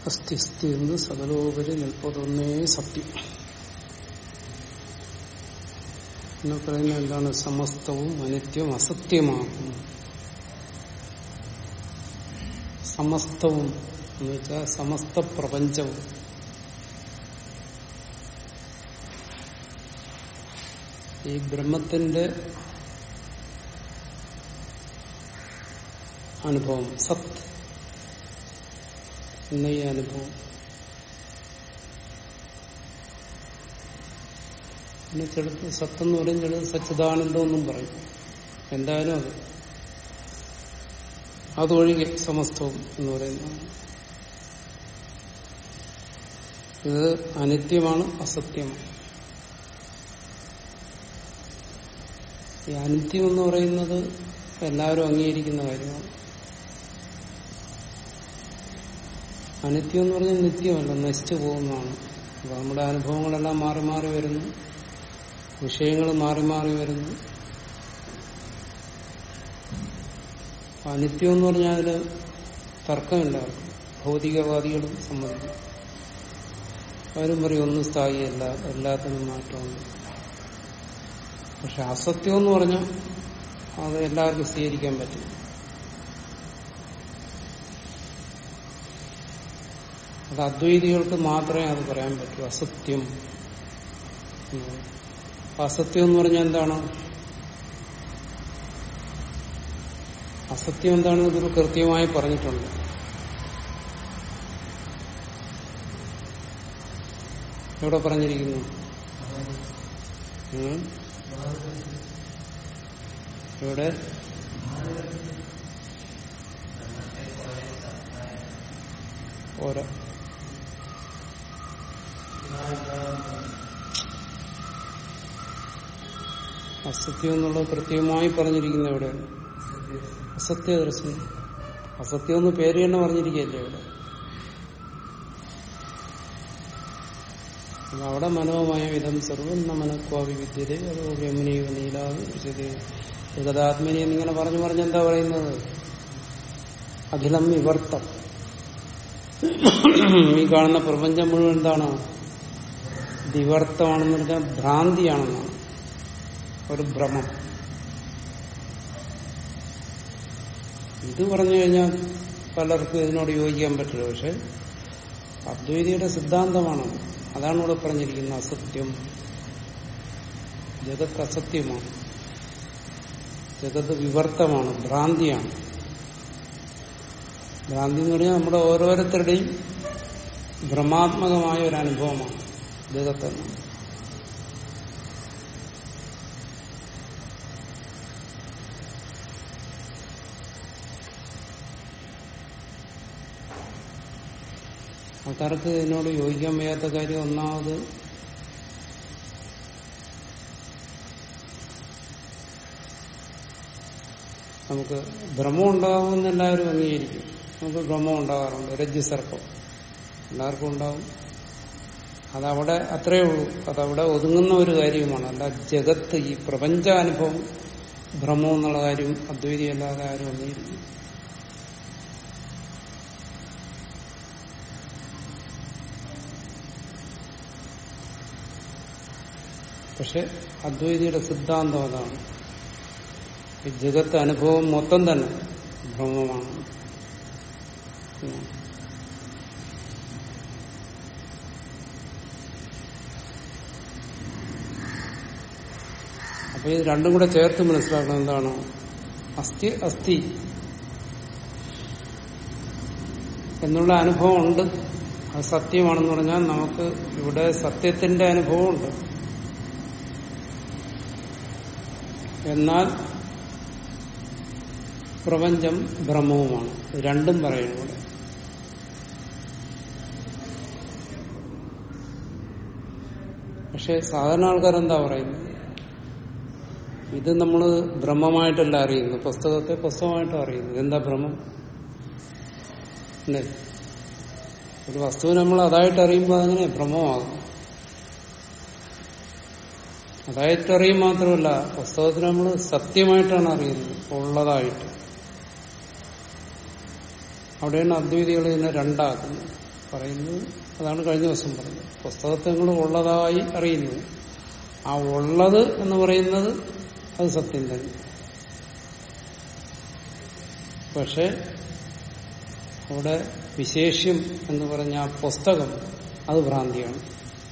അസ്ഥിസ്ഥി എന്ന് സകലോപരി നിൽപ്പതൊന്നേ സത്യം എന്ന് പറയുന്നത് എന്താണ് സമസ്തവും അനിത്യം അസത്യമാകും സമസ്തവും എന്ന് വെച്ചാൽ സമസ്ത പ്രപഞ്ചവും ഈ ബ്രഹ്മത്തിന്റെ അനുഭവം സത് എന്ന ഈ അനുഭവം പിന്നെ ചിലത് സത്തെന്ന് പറയും ചിലത് സച്ചിദാനന്ദം എന്നും പറയും എന്തായാലും അത് അതൊഴികെ സമസ്തവും എന്ന് പറയുന്നതാണ് ഇത് അനിത്യമാണ് അസത്യമാണ് ഈ അനിത്യം എന്ന് പറയുന്നത് എല്ലാവരും അംഗീകരിക്കുന്ന കാര്യമാണ് അനിത്യം എന്ന് പറഞ്ഞാൽ നിത്യമല്ല നശിച്ചു പോകുന്നതാണ് അപ്പൊ നമ്മുടെ അനുഭവങ്ങളെല്ലാം മാറി മാറി വരുന്നു വിഷയങ്ങൾ മാറി മാറി വരുന്നു അനിത്യം എന്ന് പറഞ്ഞാൽ അതിൽ തർക്കമില്ല അവർക്ക് ഭൗതികവാദികളും സമ്മതിക്കും അവരും പറയും ഒന്നും സ്ഥായിയല്ല എല്ലാത്തിനും മാറ്റമുണ്ട് പക്ഷെ അസത്യം എന്ന് പറഞ്ഞാൽ അത് എല്ലാവർക്കും സ്വീകരിക്കാൻ പറ്റും അത് അദ്വൈതികൾക്ക് മാത്രമേ അത് പറയാൻ പറ്റൂ അസത്യം അസത്യം എന്ന് പറഞ്ഞാൽ എന്താണ് അസത്യം എന്താണെന്ന് ഇതിൽ കൃത്യമായി പറഞ്ഞിട്ടുണ്ട് എവിടെ പറഞ്ഞിരിക്കുന്നു ഉം? എവിടെ ഓരോ അസത്യം എന്നുള്ളത് കൃത്യമായി പറഞ്ഞിരിക്കുന്ന എവിടെയാണ് അസത്യദർശനം അസത്യം എന്ന് പേര് തന്നെ പറഞ്ഞിരിക്കുകയല്ലേ ഇവിടെ അപ്പൊ അവിടെ മനോമയ വിധം സർവം മനക്വാവി വിദ്യത അതോ യമുനീവ നീലാവ് വിശദേ ജഗതാത്മനി എന്നിങ്ങനെ പറഞ്ഞു പറഞ്ഞ് എന്താ പറയുന്നത് അഖിലം വിവർത്തം ഈ കാണുന്ന പ്രപഞ്ചം മുഴുവൻ എന്താണ് ദിവർത്തമാണെന്ന് പറഞ്ഞാൽ ഭ്രാന്തിയാണെന്നാണ് ഒരു ഭ്രമം ഇത് പറഞ്ഞു കഴിഞ്ഞാൽ പലർക്കും ഇതിനോട് യോജിക്കാൻ പറ്റില്ല പക്ഷെ അദ്വൈതിയുടെ സിദ്ധാന്തമാണ് അതാണ് ഇവിടെ പറഞ്ഞിരിക്കുന്നത് അസത്യം ജഗത്ത് അസത്യമാണ് ജഗത്ത് വിവർത്തമാണ് ഭ്രാന്തിയാണ് ഭ്രാന്തി എന്ന് പറഞ്ഞാൽ നമ്മുടെ ഓരോരുത്തരുടെയും ഭ്രമാത്മകമായ ഒരു അനുഭവമാണ് ജഗത്തെന്ന് ആൾക്കാർക്ക് ഇതിനോട് യോജിക്കാൻ വയ്യാത്ത കാര്യം ഒന്നാമത് നമുക്ക് ഭ്രമം ഉണ്ടാകുമെന്ന് എല്ലാവരും അംഗീകരിക്കും നമുക്ക് ഭ്രമം ഉണ്ടാകാറുണ്ട് രജ്ജുസർപ്പം എല്ലാവർക്കും ഉണ്ടാവും അതവിടെ അത്രയേ ഉള്ളൂ അതവിടെ ഒതുങ്ങുന്ന ഒരു കാര്യമാണ് അല്ല ജഗത്ത് ഈ പ്രപഞ്ചാനുഭവം ഭ്രമം എന്നുള്ള കാര്യം അദ്വൈതിയല്ലാതെ ആരും അംഗീകരിക്കും പക്ഷെ അദ്വൈതിയുടെ സിദ്ധാന്തം അതാണ് ഈ ജഗത്ത് അനുഭവം മൊത്തം തന്നെ ഭ്രമമാണ് ഉം. അപ്പൊ ഇത് രണ്ടും കൂടെ ചേർത്ത് മനസ്സിലാക്കണം എന്താണ് അസ്ഥി അസ്ഥി എന്നുള്ള അനുഭവം ഉണ്ട് അത് സത്യമാണെന്ന് പറഞ്ഞാൽ നമുക്ക് ഇവിടെ സത്യത്തിന്റെ അനുഭവമുണ്ട് എന്നാൽ പ്രപഞ്ചം ഭ്രമവുമാണ് ഇത് രണ്ടും പറയുന്നു ഇവിടെ പക്ഷെ സാധാരണ ആൾക്കാർ എന്താ പറയുന്നത് ഇത് നമ്മൾ ബ്രഹ്മമായിട്ടല്ല അറിയുന്നത് പുസ്തകത്തെ പുസ്തകമായിട്ടും അറിയുന്നത് എന്താ ഭ്രമം അല്ലേ ഒരു വസ്തു നമ്മൾ അതായിട്ട് അറിയുമ്പോൾ അതിനെ ഭ്രമമാകും അതായിട്ട് അറിയും മാത്രമല്ല പുസ്തകത്തിന് നമ്മൾ സത്യമായിട്ടാണ് അറിയുന്നത് ഉള്ളതായിട്ട് അവിടെയാണ് അദ്വൈതികൾ ഇതിനെ രണ്ടാക്കുന്നത് പറയുന്നത് അതാണ് കഴിഞ്ഞ ദിവസം പറഞ്ഞത് പുസ്തകത്തെ നിങ്ങൾ ഉള്ളതായി അറിയുന്നു ആ ഉള്ളത് എന്ന് പറയുന്നത് അത് സത്യം തന്നെ പക്ഷെ അവിടെ വിശേഷ്യം എന്ന് പറഞ്ഞ ആ പുസ്തകം അത് ഭ്രാന്തിയാണ്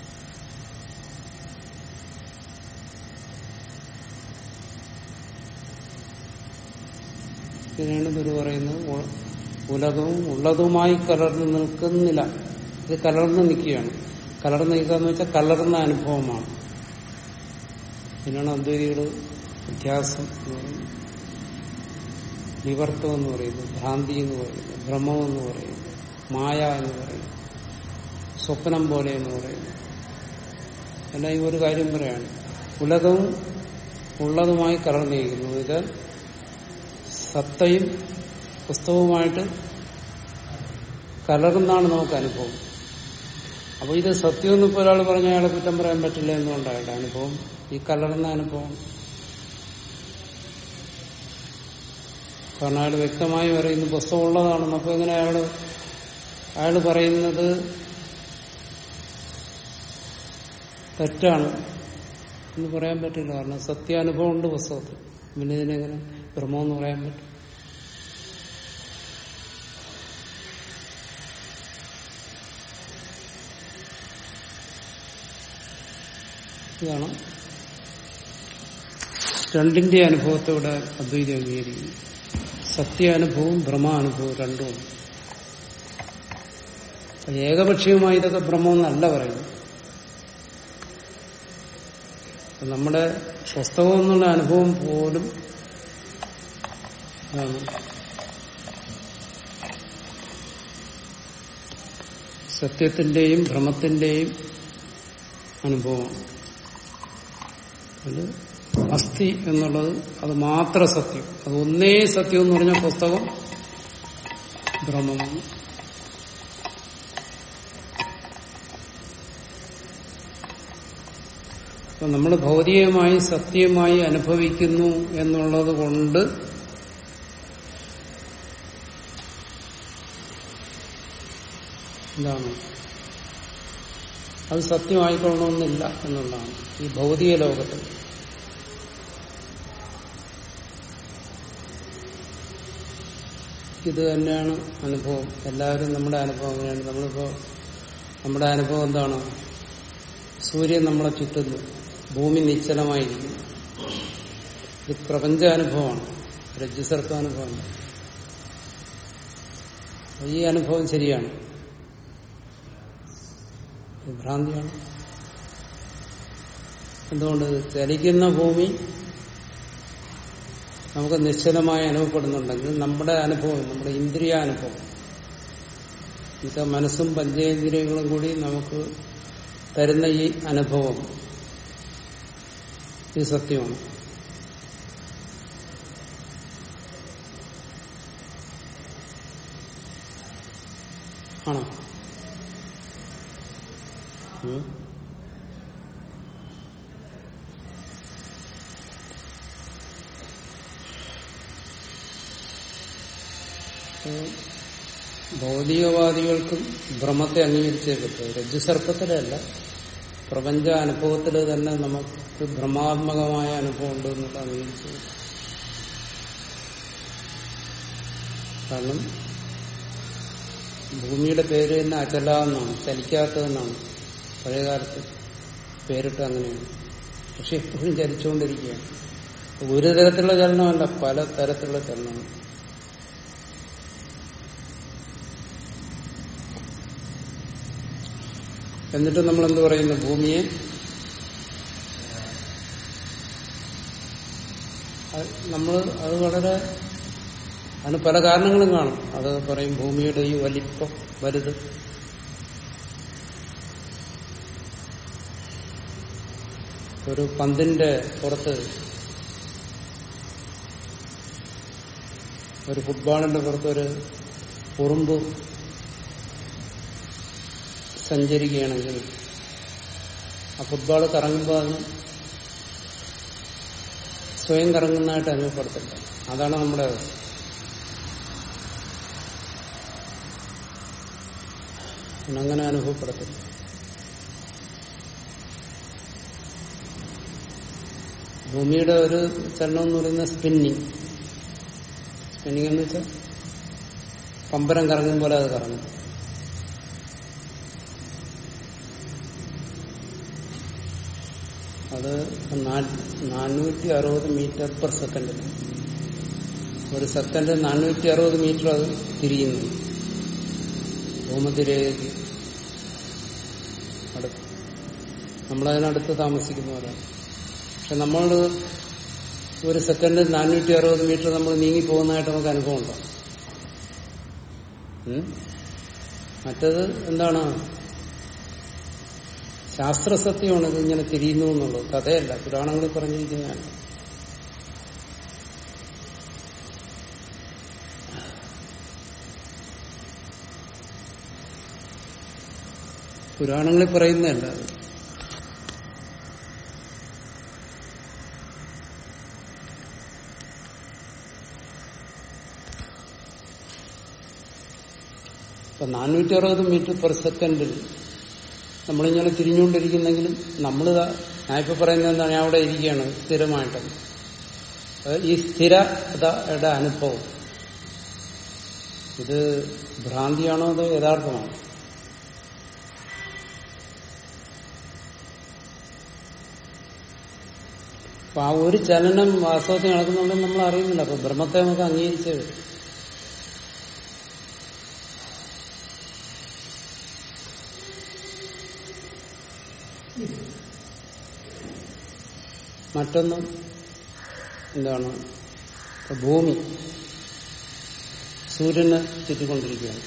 ഇതിനാണ് ഗുരു പറയുന്നത് ഉ- ഉലകവും ഉള്ളതുമായി കലർന്ന് നിൽക്കുന്നില്ല ഇത് കലർന്ന് നിൽക്കുകയാണ് കലർന്ന് നിൽക്കുക എന്ന് വെച്ചാൽ കലർന്ന അനുഭവമാണ് ഇതിനാണ് അദ്വൈതികൾ വ്യത്യാസം എന്ന് പറയുന്നത് വിവർത്തം എന്ന് പറയുന്നത് ഭ്രാന്തി എന്ന് പറയുന്നത് ഭ്രമം എന്ന് പറയുന്നത് മായ എന്ന് പറയുന്നത് സ്വപ്നം പോലെ എന്ന് പറയുന്നത് എല്ലാം ഈ ഒരു കാര്യം പറയാണ് ഉലകവും ഉള്ളതുമായി കലർന്നിരിക്കുന്നു ഇത് സത്തയും പുസ്തകവുമായിട്ട് കലർന്നാണ് നമുക്ക് അനുഭവം അപ്പൊ ഇത് സത്യം എന്ന് ഇപ്പോൾ ഒരാൾ പറഞ്ഞ അയാളെ കുറ്റം പറയാൻ പറ്റില്ല എന്നുകൊണ്ടായിട്ട് അനുഭവം ഈ കലർന്ന അനുഭവം കാരണം അയാൾ വ്യക്തമായി പറയുന്നു പുസ്തകം ഉള്ളതാണെന്ന് അപ്പൊ എങ്ങനെ അയാള് അയാൾ പറയുന്നത് തെറ്റാണ് എന്ന് പറയാൻ പറ്റില്ല കാരണം സത്യാനുഭവം ഉണ്ട് പുസ്തകത്തിൽ പിന്നെ ഇതിനെങ്ങനെ ഭ്രമമെന്ന് പറയാൻ പറ്റും ഇതാണ് രണ്ടിന്റെ അനുഭവത്തെ ഇവിടെ അദ്വൈതം അംഗീകരിക്കുന്നു സത്യാനുഭവവും ഭ്രമാനുഭവവും രണ്ടും ഏകപക്ഷീയമായി ഇതൊക്കെ ഭ്രമമെന്നല്ല പറയുന്നത് അപ്പൊ നമ്മുടെ പുസ്തകം എന്നുള്ള അനുഭവം പോലും ആണ് സത്യത്തിന്റെയും ഭ്രമത്തിന്റെയും അനുഭവമാണ് അത് അസ്ഥി എന്നുള്ളത് അത് മാത്ര സത്യം അത് ഒന്നേ സത്യം എന്ന് പറഞ്ഞ പുസ്തകം ഭ്രമമാണ് അപ്പൊ നമ്മൾ ഭൗതികമായി സത്യമായി അനുഭവിക്കുന്നു എന്നുള്ളത് കൊണ്ട് എന്താണ് അത് സത്യമായിക്കൊള്ളണമെന്നില്ല എന്നുള്ളതാണ് ഈ ഭൗതിക ലോകത്തിൽ ഇത് തന്നെയാണ് അനുഭവം എല്ലാവരും നമ്മുടെ അനുഭവം അങ്ങനെയാണ് നമ്മളിപ്പോ നമ്മുടെ അനുഭവം എന്താണ് സൂര്യൻ നമ്മളെ ചുറ്റുന്നു ഭൂമി നിശ്ചലമായിരിക്കുന്നു ഇത് പ്രപഞ്ചാനുഭവമാണ് രജ്ജുസർപ്പാനുഭവമാണ് ഈ അനുഭവം ശരിയാണ് ഇത് ഭ്രാന്തിയാണ് എന്തുകൊണ്ട് ചലിക്കുന്ന ഭൂമി നമുക്ക് നിശ്ചലമായി അനുഭവപ്പെടുന്നുണ്ടെങ്കിൽ നമ്മുടെ അനുഭവം നമ്മുടെ ഇന്ദ്രിയാനുഭവം ഇത് മനസ്സും പഞ്ചേന്ദ്രിയങ്ങളും കൂടി നമുക്ക് തരുന്ന ഈ അനുഭവം ഇത് സത്യമാണ് ആണോ ഉം. ഏഹ് ഭൗതികവാദികൾക്കും ഭ്രമത്തെ അംഗീകരിച്ചേ പറ്റും രജ്ജുസർപ്പത്തിലല്ല പ്രപഞ്ച അനുഭവത്തിൽ തന്നെ നമുക്ക് ഭ്രമാത്മകമായ അനുഭവം ഉണ്ട് എന്നുള്ള അംഗീകരിച്ചു കാരണം ഭൂമിയുടെ പേര് തന്നെ അചല എന്നാണ് ചലിക്കാത്തതെന്നാണ് പഴയകാലത്ത് പേരിട്ട് അങ്ങനെയാണ് പക്ഷെ എപ്പോഴും ചലിച്ചുകൊണ്ടിരിക്കുകയാണ് ഒരു തരത്തിലുള്ള ചലനമല്ല പല തരത്തിലുള്ള ചലനമാണ് എന്നിട്ട് നമ്മൾ എന്ത് പറയുന്നു ഭൂമിയെ നമ്മൾ അത് വളരെ അതിന് പല കാരണങ്ങളും കാണും അത് പറയും ഭൂമിയുടെ ഈ വലിപ്പം വലുത് ഒരു പന്തിന്റെ പുറത്ത് ഒരു ഫുട്ബോളിന്റെ പുറത്ത് ഒരു ഉറുമ്പ് സഞ്ചരിക്കുകയാണെങ്കിൽ ആ ഫുട്ബോൾ കറങ്ങുമ്പോൾ അതിന് സ്വയം കറങ്ങുന്നതായിട്ട് അനുഭവപ്പെടുത്തില്ല അതാണ് നമ്മുടെ അവസ്ഥ. അങ്ങനെ അനുഭവപ്പെടത്തില്ല ഭൂമിയുടെ ഒരു ചലനം എന്ന് പറയുന്നത് സ്പിന്നിങ് സ്പിന്നിങ് എന്ന് വെച്ചാൽ പമ്പരം കറങ്ങും പോലെ അത് കറങ്ങും അത് നാനൂറ്റി അറുപത് മീറ്റർ പെർ സെക്കൻഡിൽ ഒരു സെക്കൻഡ് നാനൂറ്റി അറുപത് മീറ്റർ അത് തിരിയുന്നു ഭൂമതിരേഖയ്ക്ക് അടുത്ത് നമ്മളതിനടുത്ത് താമസിക്കുന്നവരാണ് പക്ഷെ നമ്മൾ ഒരു സെക്കൻഡ് നാനൂറ്റി അറുപത് മീറ്റർ നമ്മൾ നീങ്ങി പോകുന്നതായിട്ട് നമുക്ക് അനുഭവം ഉണ്ടോ ഉം? മറ്റത് എന്താണ് ശാസ്ത്രസത്യമാണ് ഇത് ഇങ്ങനെ തിരിയുന്നു എന്നുള്ളത് കഥയല്ല പുരാണങ്ങളിൽ പറഞ്ഞിരിക്കുന്നതാണ് പുരാണങ്ങളിൽ പറയുന്നതല്ല അത് ഇപ്പൊ നാനൂറ്റി അറുപത് മീറ്റർ പെർ സെക്കൻഡിൽ നമ്മളിങ്ങനെ തിരിഞ്ഞുകൊണ്ടിരിക്കുന്നെങ്കിലും നമ്മൾ ഞാൻ ഇപ്പൊ പറയുന്നത് എന്താണ് ഞാൻ അവിടെ ഇരിക്കുകയാണ് സ്ഥിരമായിട്ട് അത് ഈ സ്ഥിരതയുടെ അനുഭവം ഇത് ഭ്രാന്തിയാണോ അതോ യഥാർത്ഥമാണോ അപ്പൊ ആ ഒരു ചലനം വാസ്തവത്തിൽ നടക്കുന്നുണ്ടെന്ന് നമ്മൾ അറിയുന്നില്ല അപ്പൊ ബ്രഹ്മത്തെ നമുക്ക് അംഗീകരിച്ചേ പറ്റൂ. മറ്റൊന്ന് എന്താണ് ഇപ്പൊ ഭൂമി സൂര്യനെ ചുറ്റിക്കൊണ്ടിരിക്കുകയാണ്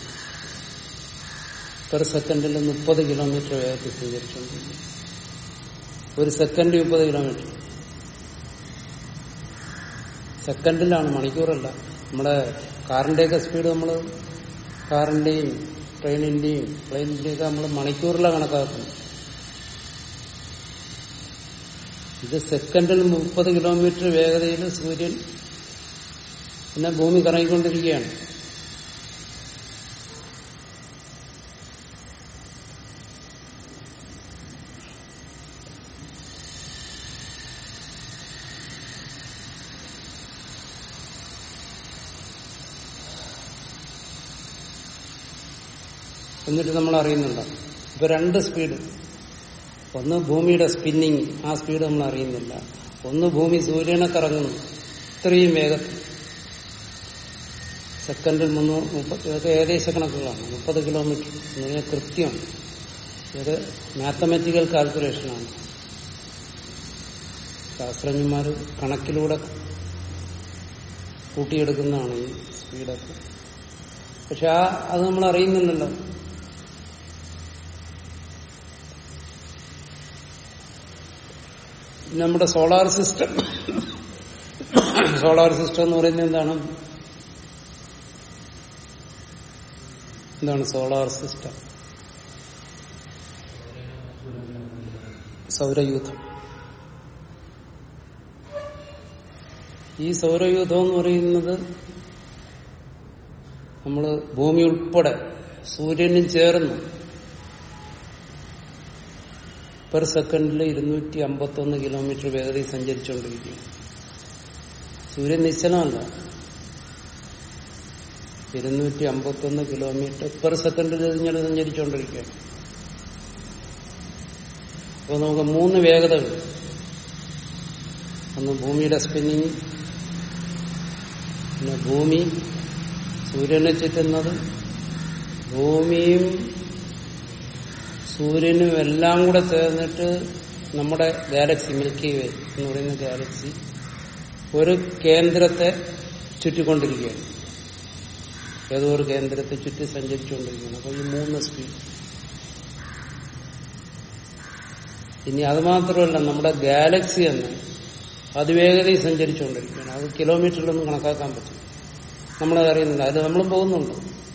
പെർ സെക്കൻഡിൽ മുപ്പത് കിലോമീറ്റർ വേഗത്തിൽ സ്വീകരിച്ചുകൊണ്ടിരിക്കുന്നു ഒരു സെക്കൻഡ് മുപ്പത് കിലോമീറ്റർ സെക്കൻഡിലാണ് മണിക്കൂറല്ല നമ്മുടെ കാറിന്റെയൊക്കെ സ്പീഡ് നമ്മൾ കാറിന്റെയും ട്രെയിനിന്റെയും പ്ലെയിനിന്റെയും ഒക്കെ നമ്മൾ മണിക്കൂറിലാണ് കണക്കാക്കുന്നത് ഇത് സെക്കൻഡിൽ മുപ്പത് കിലോമീറ്റർ വേഗതയിൽ സൂര്യൻ പിന്നെ ഭൂമി കറങ്ങിക്കൊണ്ടിരിക്കുകയാണ് എന്നിട്ട് നമ്മൾ അറിയുന്നുണ്ട് ഇപ്പൊ രണ്ട് സ്പീഡ് ഒന്ന് ഭൂമിയുടെ സ്പിന്നിങ് ആ സ്പീഡ് നമ്മൾ അറിയുന്നില്ല ഒന്ന് ഭൂമി സൂര്യനെ കറങ്ങുന്നു ഇത്രയും വേഗത്തിൽ സെക്കൻഡിൽ മുന്നൂറ് മുപ്പത് ഇതൊക്കെ ഏകദേശ കണക്കുകളാണ് മുപ്പത് കിലോമീറ്റർ എന്ന് പറഞ്ഞാൽ കൃത്യമാണ് ഇത് മാത്തമാറ്റിക്കൽ കാൽക്കുലേഷനാണ് ശാസ്ത്രജ്ഞന്മാർ കണക്കിലൂടെ കൂട്ടിയെടുക്കുന്നതാണ് ഈ സ്പീഡൊക്കെ പക്ഷെ ആ അത് നമ്മൾ അറിയുന്നില്ലല്ലോ നമ്മുടെ സോളാർ സിസ്റ്റം സോളാർ സിസ്റ്റം എന്ന് പറയുന്നത് എന്താണ് എന്താണ് സോളാർ സിസ്റ്റം സൗരയൂഥം ഈ സൗരയൂഥം എന്ന് പറയുന്നത് നമ്മൾ ഭൂമി ഉൾപ്പെടെ സൂര്യനും ചേർന്ന് പെർ സെക്കൻഡിൽ ഇരുന്നൂറ്റി അമ്പത്തൊന്ന് കിലോമീറ്റർ വേഗതയിൽ സഞ്ചരിച്ചുകൊണ്ടിരിക്കുക സൂര്യൻ നിശ്ചലമല്ല ഇരുന്നൂറ്റി അമ്പത്തൊന്ന് കിലോമീറ്റർ പെർ സെക്കൻഡിൽ ഇങ്ങനെ സഞ്ചരിച്ചുകൊണ്ടിരിക്കുകയാണ് അപ്പോൾ നമുക്ക് മൂന്ന് വേഗതകൾ ഒന്ന് ഭൂമിയുടെ സ്പിന്നിങ് പിന്നെ ഭൂമി സൂര്യനെ ചുറ്റുന്നത് ഭൂമിയും സൂര്യനും എല്ലാം കൂടെ ചേർന്നിട്ട് നമ്മുടെ ഗാലക്സി മിൽക്കി വേ എന്ന് പറയുന്ന ഗാലക്സി ഒരു കേന്ദ്രത്തെ ചുറ്റിക്കൊണ്ടിരിക്കുകയാണ് ഏതോ ഒരു കേന്ദ്രത്തെ ചുറ്റി സഞ്ചരിച്ചുകൊണ്ടിരിക്കുകയാണ് അപ്പൊ ഈ മൂന്ന് സ്പീഡ് ഇനി അത് മാത്രമല്ല നമ്മുടെ ഗാലക്സി എന്ന് അതിവേഗതയിൽ സഞ്ചരിച്ചുകൊണ്ടിരിക്കുകയാണ് അത് കിലോമീറ്ററിലൊന്നും കണക്കാക്കാൻ പറ്റും നമ്മളത് അറിയുന്നില്ല അത് നമ്മളും പോകുന്നുണ്ട്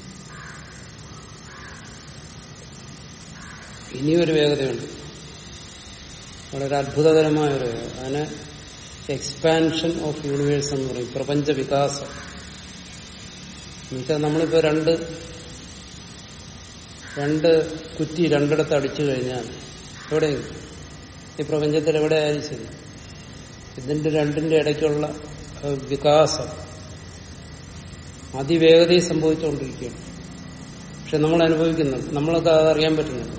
ഇനിയൊരു വേഗതയുണ്ട് വളരെ അത്ഭുതകരമായ ഒരു വേഗത അതിന് എക്സ്പാൻഷൻ ഓഫ് യൂണിവേഴ്സ് എന്ന് പറയും പ്രപഞ്ച വികാസം എന്നുവെച്ചാൽ നമ്മളിപ്പോ രണ്ട് രണ്ട് കുറ്റി രണ്ടിടത്ത് അടിച്ചു കഴിഞ്ഞാൽ എവിടെയെങ്കിലും ഈ പ്രപഞ്ചത്തിൽ എവിടെയായാലും ശരി ഇതിന്റെ രണ്ടിന്റെ ഇടയ്ക്കുള്ള ഏഹ്, വികാസം അതിവേഗതയിൽ സംഭവിച്ചുകൊണ്ടിരിക്കുകയാണ് പക്ഷെ നമ്മൾ അനുഭവിക്കുന്നുണ്ട് നമ്മളൊക്കെ അത് അറിയാൻ പറ്റുന്നുണ്ട്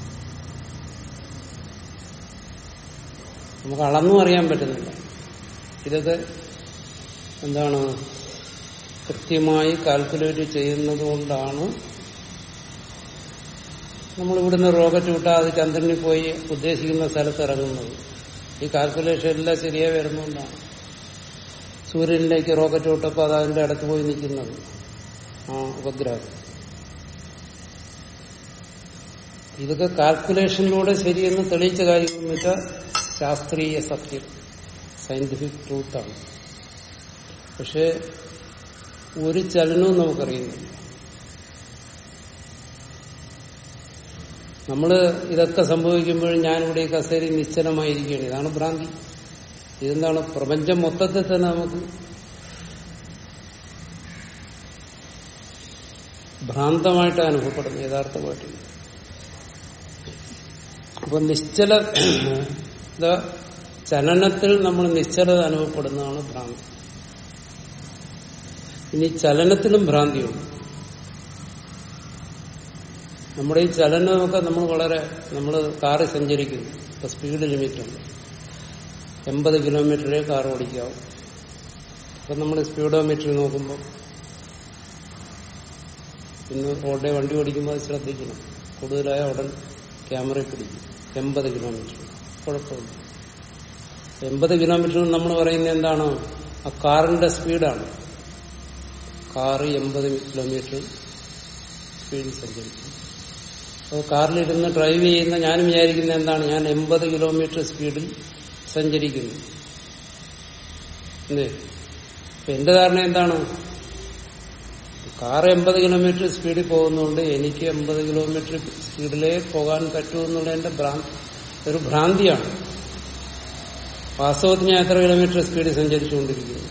നമുക്ക് അളന്നും അറിയാൻ പറ്റുന്നില്ല ഇതൊക്കെ എന്താണ് കൃത്യമായി കാൽക്കുലേറ്റ് ചെയ്യുന്നത് കൊണ്ടാണ് നമ്മൾ ഇവിടുന്ന് റോക്കറ്റ് വിട്ടാൽ അത് ചന്ദ്രനിൽ പോയി ഉദ്ദേശിക്കുന്ന സ്ഥലത്ത് ഇറങ്ങുന്നത് ഈ കാൽക്കുലേഷൻ എല്ലാം ശരിയായി വരുന്നതുകൊണ്ടാണ് സൂര്യനിലേക്ക് റോക്കറ്റ് വിട്ടപ്പോൾ അത് അതിന്റെ അടുത്ത് പോയി നിൽക്കുന്നത് ആ ഉപഗ്രഹം ഇതൊക്കെ കാൽക്കുലേഷനിലൂടെ ശരിയെന്ന് തെളിയിച്ച കാര്യം എന്ന് വെച്ചാൽ ശാസ്ത്രീയ സത്യം സയന്റിഫിക് ട്രൂത്താണ് പക്ഷെ ഒരു ചലനവും നമുക്കറിയുന്നില്ല നമ്മൾ ഇതൊക്കെ സംഭവിക്കുമ്പോഴും ഞാനിവിടെ ഈ കസേരി നിശ്ചലമായിരിക്കുകയാണ് ഇതാണ് ഭ്രാന്തി ഇതെന്താണ് പ്രപഞ്ചം മൊത്തത്തിൽ തന്നെ നമുക്ക് ഭ്രാന്തമായിട്ട് അനുഭവപ്പെടുന്നു യഥാർത്ഥമായിട്ട് അപ്പൊ നിശ്ചല ഇതാ ചലനത്തിൽ നമ്മൾ നിശ്ചലത അനുഭവപ്പെടുന്നതാണ് ഭ്രാന്തി ഇനി ചലനത്തിലും ഭ്രാന്തിയുണ്ട് നമ്മുടെ ഈ ചലനമൊക്കെ നമ്മൾ വളരെ നമ്മൾ കാറ് സഞ്ചരിക്കുന്നു ഇപ്പൊ സ്പീഡ് ലിമിറ്റ് ഉണ്ട് എൺപത് കിലോമീറ്ററേ കാർ ഓടിക്കാവും അപ്പൊ നമ്മൾ സ്പീഡോമീറ്റർ നോക്കുമ്പോൾ ഇന്ന് റോഡിലെ വണ്ടി ഓടിക്കുമ്പോൾ അത് ശ്രദ്ധിക്കണം കൂടുതലായ ഉടൻ ക്യാമറയിൽ പിടിക്കും എൺപത് കിലോമീറ്റർ കുഴപ്പമില്ല എൺപത് കിലോമീറ്റർ നമ്മൾ പറയുന്നത് എന്താണ് ആ കാറിന്റെ സ്പീഡാണ് കാറ് എൺപത് കിലോമീറ്റർ സ്പീഡിൽ സഞ്ചരിക്കും അപ്പോൾ കാറിലിരുന്ന് ഡ്രൈവ് ചെയ്യുന്ന ഞാനും വിചാരിക്കുന്നത് എന്താണ് ഞാൻ എൺപത് കിലോമീറ്റർ സ്പീഡിൽ സഞ്ചരിക്കുന്നു എന്തേ അപ്പൊ എന്റെ ധാരണ എന്താണ് കാർ എൺപത് കിലോമീറ്റർ സ്പീഡിൽ പോകുന്നതുകൊണ്ട് എനിക്ക് എൺപത് കിലോമീറ്റർ സ്പീഡിലേ പോകാൻ പറ്റൂ എന്നുള്ള എന്റെ ഭ്രാന്തി ഒരു ഭ്രാന്തിയാണ് വാസ്തവത്തിൽ ഞാൻ എത്ര കിലോമീറ്റർ സ്പീഡിൽ സഞ്ചരിച്ചുകൊണ്ടിരിക്കുന്നു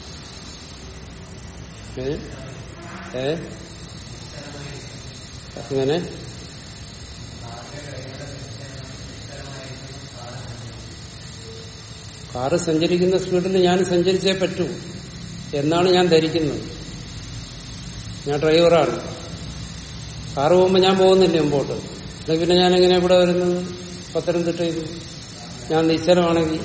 ഏ ഏ അങ്ങനെ കാറ് സഞ്ചരിക്കുന്ന സ്പീഡിൽ ഞാൻ സഞ്ചരിച്ചേ പറ്റൂ എന്നാണ് ഞാൻ ധരിക്കുന്നത് ഞാൻ ഡ്രൈവറാണ് കാറ് പോകുമ്പോൾ ഞാൻ പോകുന്നില്ല മുമ്പോട്ട് അല്ലെങ്കിൽ പിന്നെ ഞാൻ എങ്ങനെ ഇവിടെ വരുന്നത് പത്തനംതിട്ടയിൽ ഞാൻ നിശ്ചലമാണെങ്കിൽ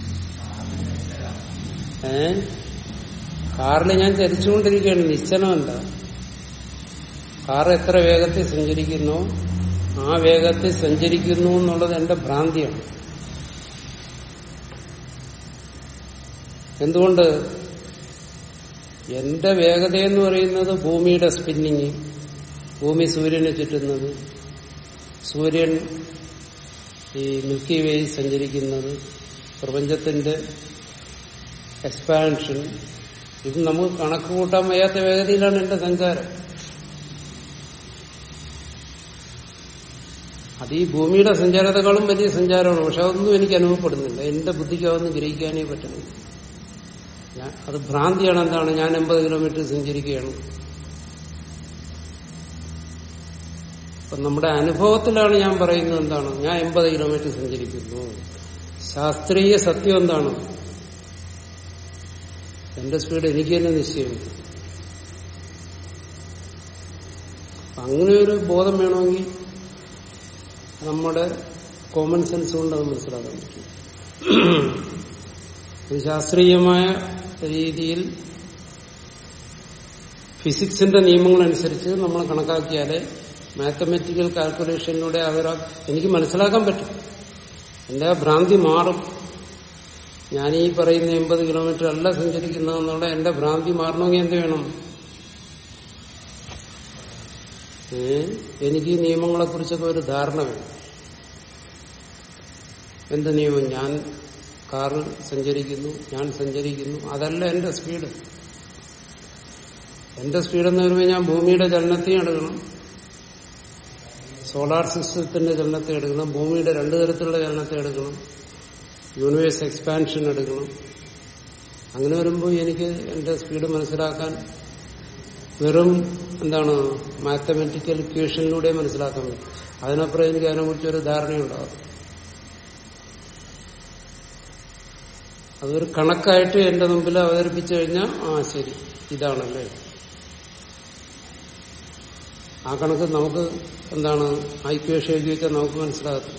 ഏ കാറിൽ ഞാൻ ചരിച്ചുകൊണ്ടിരിക്കുകയാണ് നിശ്ചലമല്ല കാർ എത്ര വേഗത്തിൽ സഞ്ചരിക്കുന്നോ ആ വേഗത്തിൽ സഞ്ചരിക്കുന്നു എന്നുള്ളത് എന്റെ ഭ്രാന്തിയാണ് എന്തുകൊണ്ട് എന്റെ വേഗത എന്ന് പറയുന്നത് ഭൂമിയുടെ സ്പിന്നിങ് ഭൂമി സൂര്യനെ ചുറ്റുന്നത് സൂര്യൻ ഈ മിൽക്കി വേയിൽ സഞ്ചരിക്കുന്നത് പ്രപഞ്ചത്തിന്റെ എക്സ്പാൻഷൻ ഇത് നമുക്ക് കണക്ക് കൂട്ടാൻ വയ്യാത്ത വേഗതയിലാണ് എന്റെ സഞ്ചാരം അത് ഈ ഭൂമിയുടെ സഞ്ചാരത്തെക്കാളും വലിയ സഞ്ചാരമാണ് പക്ഷെ അതൊന്നും എനിക്ക് അനുഭവപ്പെടുന്നില്ല എന്റെ ബുദ്ധിക്ക് അതൊന്നും ഗ്രഹിക്കാനേ പറ്റുന്നില്ല ഞാൻ അത് ഭ്രാന്തിയാണ് എന്താണ് ഞാൻ എൺപത് കിലോമീറ്റർ സഞ്ചരിക്കുകയാണ് അപ്പൊ നമ്മുടെ അനുഭവത്തിലാണ് ഞാൻ പറയുന്നത് എന്താണ് ഞാൻ എൺപത് കിലോമീറ്റർ സഞ്ചരിക്കുന്നു ശാസ്ത്രീയ സത്യം എന്താണ് എന്റെ സ്പീഡ് എനിക്ക് തന്നെ നിശ്ചയമുണ്ട് അപ്പൊ അങ്ങനെ ഒരു ബോധം വേണമെങ്കിൽ നമ്മുടെ കോമൺ സെൻസ് കൊണ്ട് അത് മനസ്സിലാക്കാൻ പറ്റും ഒരു ശാസ്ത്രീയമായ രീതിയിൽ ഫിസിക്സിന്റെ നിയമങ്ങളനുസരിച്ച് നമ്മൾ കണക്കാക്കിയാലേ മാത്തമെറ്റിക്കൽ കാൽക്കുലേഷനിലൂടെ അവരാ എനിക്ക് മനസ്സിലാക്കാൻ പറ്റും എന്റെ ആ ഭ്രാന്തി മാറും ഞാൻ ഈ പറയുന്ന എൺപത് കിലോമീറ്റർ അല്ല സഞ്ചരിക്കുന്നതെന്നുള്ള എന്റെ ഭ്രാന്തി മാറണമെങ്കിൽ എന്ത് വേണം ഏ എനിക്ക് ഈ നിയമങ്ങളെ കുറിച്ചൊക്കെ ഒരു ധാരണ വേണം എന്ത് നിയമം ഞാൻ കാറിൽ സഞ്ചരിക്കുന്നു ഞാൻ സഞ്ചരിക്കുന്നു അതല്ല എന്റെ സ്പീഡ് എന്റെ സ്പീഡ് എന്ന് പറയുമ്പോൾ ഞാൻ ഭൂമിയുടെ ചലനത്തെയും എടുക്കണം സോളാർ സിസ്റ്റത്തിന്റെ ചലനത്തെ എടുക്കണം ഭൂമിയുടെ രണ്ടു തരത്തിലുള്ള ചലനത്തെ എടുക്കണം യൂണിവേഴ്സ് എക്സ്പാൻഷൻ എടുക്കണം അങ്ങനെ വരുമ്പോൾ എനിക്ക് എന്റെ സ്പീഡ് മനസ്സിലാക്കാൻ വെറും എന്താണ് മാത്തമെറ്റിക്കൽ ഇക്വേഷനിലൂടെ മനസ്സിലാക്കാൻ പറ്റും അതിനപ്പുറം എനിക്ക് അതിനെക്കുറിച്ച് ഒരു ധാരണയുണ്ടാകും അതൊരു കണക്കായിട്ട് എന്റെ മുമ്പിൽ അവതരിപ്പിച്ചു കഴിഞ്ഞാൽ ആ ശരി ഇതാണല്ലേ ആ കണക്ക് നമുക്ക് എന്താണ് ആ ഇക്വേഷൻ എഴുതി വെച്ചാൽ നമുക്ക് മനസ്സിലാകത്തില്ല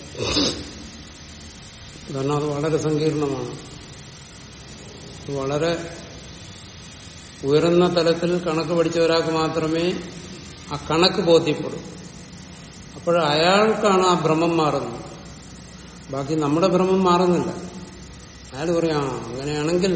കാരണം അത് വളരെ സങ്കീർണമാണ് ഇത് വളരെ ഉയർന്ന തലത്തിൽ കണക്ക് പഠിച്ച ഒരാൾക്ക് മാത്രമേ ആ കണക്ക് ബോധ്യപ്പെടൂ അപ്പോൾ അയാൾക്കാണ് ആ ഭ്രമം മാറുന്നത് ബാക്കി നമ്മുടെ ഭ്രമം മാറുന്നില്ല അയാൾ പറയാം "ആ, അങ്ങനെയാണെങ്കിൽ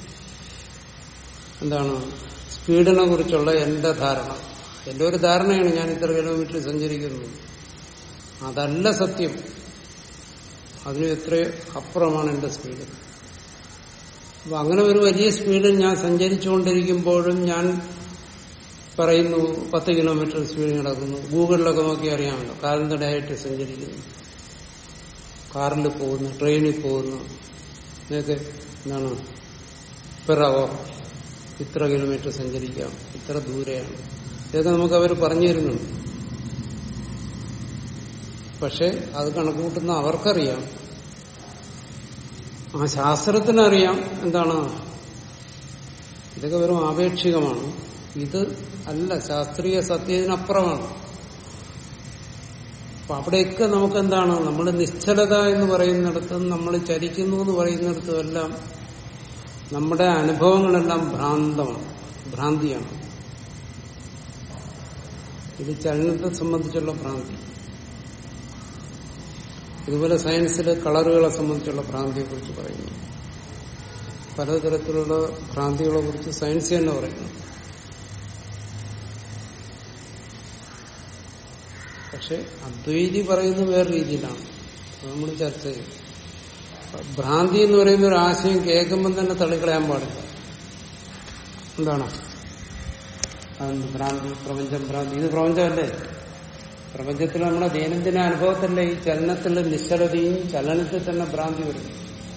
എന്താണ് സ്പീഡിനെ കുറിച്ചുള്ള എന്റെ ധാരണ എന്റെ ഒരു ധാരണയാണ് ഞാൻ ഇത്ര കിലോമീറ്റർ സഞ്ചരിക്കുന്നത് അതല്ല സത്യം അതിന് എത്ര അപ്പുറമാണ് എന്റെ സ്പീഡ് അപ്പൊ അങ്ങനെ ഒരു വലിയ സ്പീഡിൽ ഞാൻ സഞ്ചരിച്ചുകൊണ്ടിരിക്കുമ്പോഴും ഞാൻ പറയുന്നു പത്ത് കിലോമീറ്റർ സ്പീഡിൽ നടക്കുന്നു ഗൂഗിളിലൊക്കെ നോക്കി അറിയാമല്ലോ കാലന്തടയായിട്ട് സഞ്ചരിക്കുന്നു കാറിൽ പോകുന്നു ട്രെയിനിൽ പോകുന്നു ഇതൊക്കെ എന്താണ് പെർ അവർ ഇത്ര കിലോമീറ്റർ സഞ്ചരിക്കാം ഇത്ര ദൂരെയാണ് ഇതൊക്കെ നമുക്ക് അവർ പറഞ്ഞു തരുന്നുണ്ട് പക്ഷെ അത് കണക്കുകൂട്ടുന്ന അവർക്കറിയാം ആ ശാസ്ത്രത്തിനറിയാം എന്താണ് ഇതൊക്കെ വെറും ആപേക്ഷികമാണ് ഇത് അല്ല ശാസ്ത്രീയ സത്യത്തിനപ്പുറമാണ് അപ്പൊ അവിടെയൊക്കെ നമുക്ക് എന്താണ് നമ്മൾ നിശ്ചലത എന്ന് പറയുന്നിടത്തും നമ്മൾ ചരിക്കുന്നു എന്ന് പറയുന്നിടത്തും എല്ലാം നമ്മുടെ അനുഭവങ്ങളെല്ലാം ഭ്രാന്തമാണ് ഭ്രാന്തിയാണ് ഇത് ചലനത്തെ സംബന്ധിച്ചുള്ള ഭ്രാന്തി ഇതുപോലെ സയൻസിലെ കളറുകളെ സംബന്ധിച്ചുള്ള ഭ്രാന്തിയെ കുറിച്ച് പറയുന്നു പലതരത്തിലുള്ള ഭ്രാന്തികളെ കുറിച്ച് സയൻസ് തന്നെ പറയുന്നു പക്ഷെ അദ്വൈതി പറയുന്നത് വേറെ രീതിയിലാണ് അത് നമ്മൾ ചർച്ച ചെയ്യും ഭ്രാന്തി എന്ന് പറയുന്ന ഒരു ആശയം കേൾക്കുമ്പോൾ തന്നെ തള്ളിക്കളയാൻ പാടില്ല എന്താണ് അതെന്ത് ഭ്രാന്തി പ്രപഞ്ചം ഭ്രാന്തി ഇത് പ്രപഞ്ചമല്ലേ പ്രപഞ്ചത്തിൽ നമ്മുടെ ദൈനംദിന അനുഭവത്തിലെ ഈ ചലനത്തിലെ നിശ്ചലതയും ചലനത്തിൽ തന്നെ ഭ്രാന്തി വരുന്നു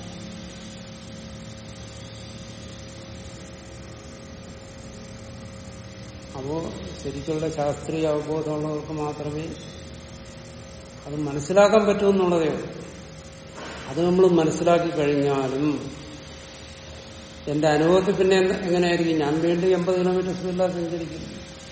അപ്പോ ശരിക്കുള്ള ശാസ്ത്രീയ അവബോധമുള്ളവർക്ക് മാത്രമേ അത് മനസ്സിലാക്കാൻ പറ്റൂ എന്നുള്ളതേ ഉള്ളൂ അത് നമ്മൾ മനസ്സിലാക്കി കഴിഞ്ഞാലും എന്റെ അനുഭവത്തിൽ പിന്നെ എന്ത- എങ്ങനെയായിരിക്കും ഞാൻ വീണ്ടും എൺപത് കിലോമീറ്റർ സ്പീഡിലാണ് സഞ്ചരിക്കുന്നു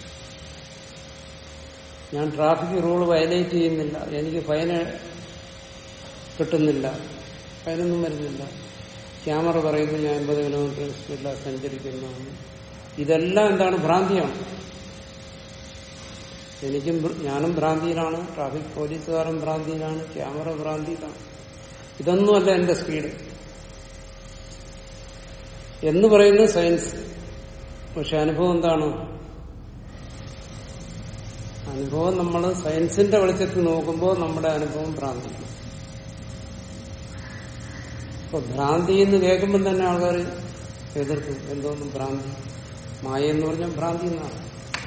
ഞാൻ ട്രാഫിക് റൂൾ വയലേറ്റ് ചെയ്യുന്നില്ല എനിക്ക് ഫൈന് കിട്ടുന്നില്ല ഫൈനൊന്നും വരുന്നില്ല ക്യാമറ പറയുന്നു ഞാൻ എൺപത് കിലോമീറ്റർ സ്പീഡിലാണ് സഞ്ചരിക്കുന്നതാണ് ഇതെല്ലാം എന്താണ് ഭ്രാന്തിയാണ് എനിക്കും ഭ്ര- ഞാനും ഭ്രാന്തിയിലാണ് ട്രാഫിക് പോലീസുകാരൻ ഭ്രാന്തിയിലാണ് ക്യാമറ ഭ്രാന്തിയിലാണ് ഇതൊന്നുമല്ല എന്റെ സ്പീഡ് എന്ന് പറയുന്നത് സയൻസ് പക്ഷെ അനുഭവം എന്താണ് അനുഭവം നമ്മൾ സയൻസിന്റെ വെളിച്ചത്തിൽ നോക്കുമ്പോൾ നമ്മുടെ അനുഭവം ഭ്രാന്തിയാണ് ഇപ്പൊ ഭ്രാന്തി എന്ന് കേൾക്കുമ്പോൾ തന്നെ ആൾക്കാർ എതിർക്കും എന്തോന്നും ഭ്രാന്തി മായ എന്ന് പറഞ്ഞാൽ ഭ്രാന്തി എന്നാണ്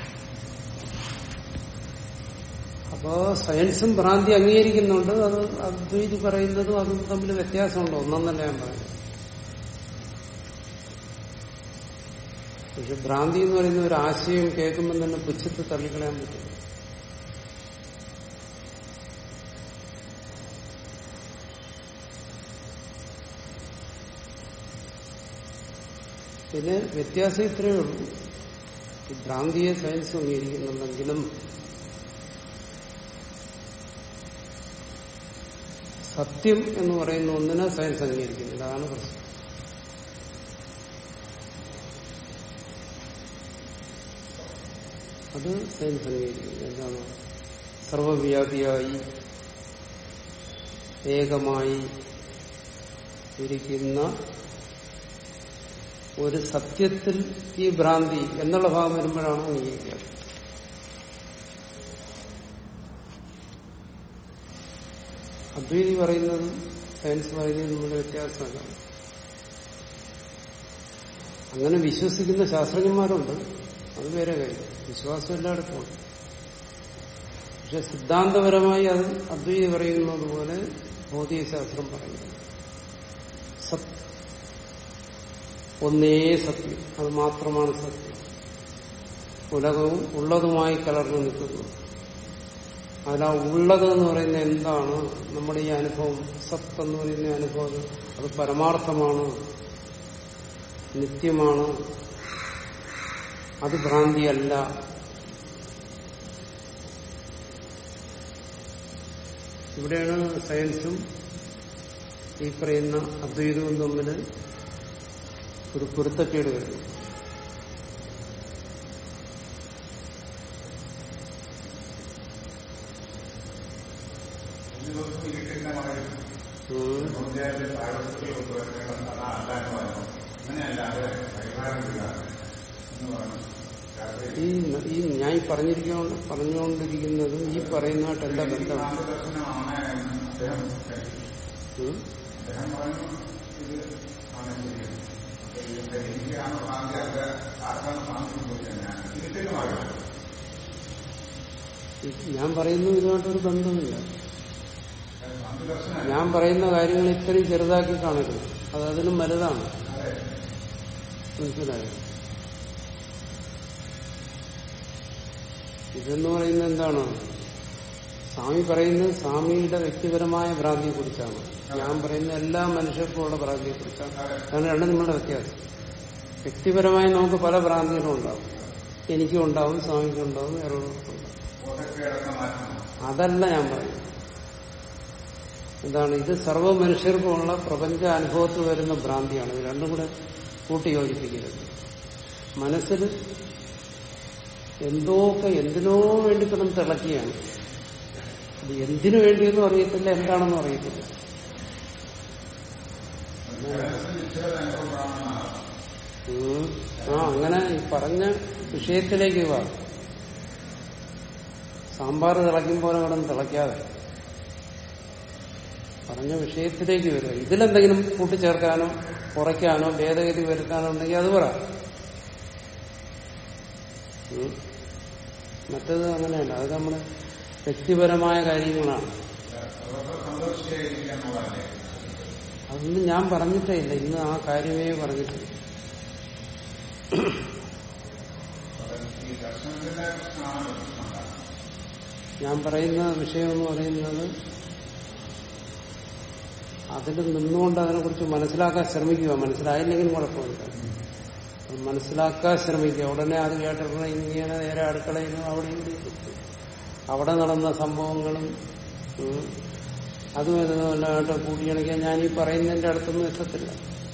അപ്പോ സയൻസും ഭ്രാന്തി അംഗീകരിക്കുന്നുണ്ട് അത് അദ്വൈതി പറയുന്നതും അതും തമ്മിൽ വ്യത്യാസമുണ്ടോ ഒന്നെന്നല്ല ഞാൻ പറയുന്നത് പക്ഷെ ഭ്രാന്തി എന്ന് പറയുന്ന ഒരു ആശയം കേൾക്കുമ്പോൾ തന്നെ പുച്ഛത്ത് തള്ളിക്കളയാൻ പറ്റും പിന്നെ വ്യത്യാസം ഇത്രയേ ഉള്ളൂ ഈ ഭ്രാന്തിയെ സയൻസ് അംഗീകരിക്കുന്നുണ്ടെങ്കിലും സത്യം എന്ന് പറയുന്ന ഒന്നിനെ സയൻസ് അംഗീകരിക്കുന്നില്ല അതാണ് പ്രശ്നം അത് സയൻസ് അംഗീകരിക്കുന്നു എന്താണ് സർവവ്യാപിയായി ഏകമായി ഇരിക്കുന്ന ഒരു സത്യത്തിൽ ഈ ഭ്രാന്തി എന്നുള്ള ഭാഗം വരുമ്പോഴാണ് അംഗീകരിക്കുക അദ്വൈതി പറയുന്നത് സയൻസ് പറയുന്നത് നമ്മുടെ വ്യത്യാസമല്ല അങ്ങനെ വിശ്വസിക്കുന്ന ശാസ്ത്രജ്ഞന്മാരുണ്ട് അത് വേറെ കാര്യം വിശ്വാസം എല്ലായിടത്തും ഉണ്ട് പക്ഷെ സിദ്ധാന്തപരമായി അത് അദ്വൈതി പറയുന്നത് പോലെ ഭൗതികശാസ്ത്രം പറയുന്നു സത്യം ഒന്നേ സത്യം അത് മാത്രമാണ് സത്യം ഉലകവും ഉള്ളതുമായി കലർന്നു നിൽക്കുന്നു അതിലാ ഉള്ളത് എന്ന് പറയുന്ന എന്താണ് നമ്മുടെ ഈ അനുഭവം സത്ത് എന്ന് പറയുന്ന അനുഭവം അത് പരമാർത്ഥമാണ് നിത്യമാണ് അത് ഭ്രാന്തിയല്ല ഇവിടെയാണ് സയൻസും ഈ പറയുന്ന അദ്വൈതവും തമ്മിൽ ഒരു പൊരുത്തക്കേട് വരുന്നത് ഉം. ഈ ഈ ഞാൻ ഈ പറഞ്ഞിരിക്കോ പറഞ്ഞുകൊണ്ടിരിക്കുന്നതും ഈ പറയുന്നതായിട്ട് എന്താ ബന്ധം ഉം? ഞാൻ പറയുന്നു ഇതുമായിട്ടൊരു ബന്ധമില്ല ഞാൻ പറയുന്ന കാര്യങ്ങൾ ഇത്രയും ചെറുതാക്കി കാണരുത് അത് അതിലും വലുതാണ് മനസ്സിലായോ ഇതെന്ന് പറയുന്നത് എന്താണ് സ്വാമി പറയുന്നത് സ്വാമിയുടെ വ്യക്തിപരമായ ഭ്രാന്തിയെ കുറിച്ചാണ് ഞാൻ പറയുന്ന എല്ലാ മനുഷ്യർക്കും ഉള്ള ഭ്രാന്തിയെ കുറിച്ചാണ് അതാണ് രണ്ടും നമ്മളുടെ വ്യത്യാസം വ്യക്തിപരമായി നമുക്ക് പല ഭ്രാന്തികളും ഉണ്ടാവും എനിക്കും ഉണ്ടാവും സ്വാമിക്കും ഉണ്ടാവും വേറെ ഉണ്ടാവും അതല്ല ഞാൻ പറയുന്നത് എന്താണ് ഇത് സർവ്വ മനുഷ്യർക്കുമുള്ള പ്രപഞ്ച അനുഭവത്തിൽ വരുന്ന ഭ്രാന്തിയാണ് ഇത് രണ്ടും കൂടെ കൂട്ടി യോജിപ്പിക്കരുത് മനസ്സിൽ എന്തോക്കെ എന്തിനോ വേണ്ടി കിടന്ന് തിളക്കുകയാണ് അത് എന്തിനു വേണ്ടിയെന്നും അറിയത്തില്ല എന്താണെന്നും അറിയത്തില്ല ഉം. ആ അങ്ങനെ ഈ പറഞ്ഞ വിഷയത്തിലേക്ക് വാ സാമ്പാർ തിളയ്ക്കും പോലെ കിടന്ന് തിളയ്ക്കാതെ പറഞ്ഞ വിഷയത്തിലേക്ക് വരിക ഇതിലെന്തെങ്കിലും കൂട്ടിച്ചേർക്കാനോ കുറയ്ക്കാനോ ഭേദഗതി വരുത്താനോ ഉണ്ടെങ്കിൽ അത് പറ ഉം. മറ്റത് അങ്ങനെയല്ല അത് നമ്മുടെ വ്യക്തിപരമായ കാര്യങ്ങളാണ് അതൊന്നും ഞാൻ പറഞ്ഞിട്ടേ ഇല്ല ഇന്ന് ആ കാര്യമേ പറഞ്ഞിട്ടില്ല ഞാൻ പറയുന്ന വിഷയം എന്ന് പറയുന്നത് അതിൽ നിന്നുകൊണ്ട് അതിനെക്കുറിച്ച് മനസ്സിലാക്കാൻ ശ്രമിക്കുക മനസ്സിലായില്ലെങ്കിലും കുഴപ്പമില്ല അത് മനസ്സിലാക്കാൻ ശ്രമിക്കുക ഉടനെ അത് കേട്ടിട്ടുള്ള ഇങ്ങനെ നേരെ അടുക്കളയിൽ അവിടെ ഇവിടെ ഇരിക്കും. അവിടെ നടന്ന സംഭവങ്ങളും ഉം, അതും ഇതുമല്ലായിട്ട് കൂട്ടിയണിക്കാൻ ഞാൻ ഈ പറയുന്നതിന്റെ അടുത്തൊന്നും എത്തത്തില്ല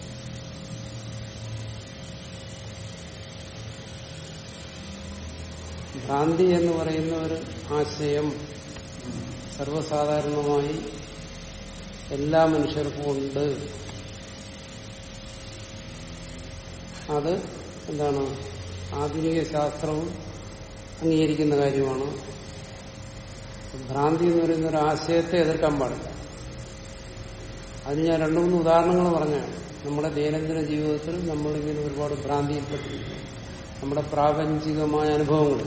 ഭ്രാന്തി എന്ന് പറയുന്ന ഒരു ആശയം സർവ്വസാധാരണമായി എല്ലാ മനുഷ്യർക്കും ഉണ്ട് അത് എന്താണ് ആധുനിക ശാസ്ത്രവും അംഗീകരിക്കുന്ന കാര്യമാണ് ഭ്രാന്തി എന്ന് പറയുന്ന ഒരു ആശയത്തെ എതിർക്കാൻ പാടില്ല അതിന് ഞാൻ രണ്ടു മൂന്ന് ഉദാഹരണങ്ങൾ പറഞ്ഞാണ് നമ്മുടെ ദൈനംദിന ജീവിതത്തിൽ നമ്മളിങ്ങനെ ഒരുപാട് ഭ്രാന്തിയിൽപ്പെട്ടിരിക്കുന്നു നമ്മുടെ പ്രാപഞ്ചികമായ അനുഭവങ്ങൾ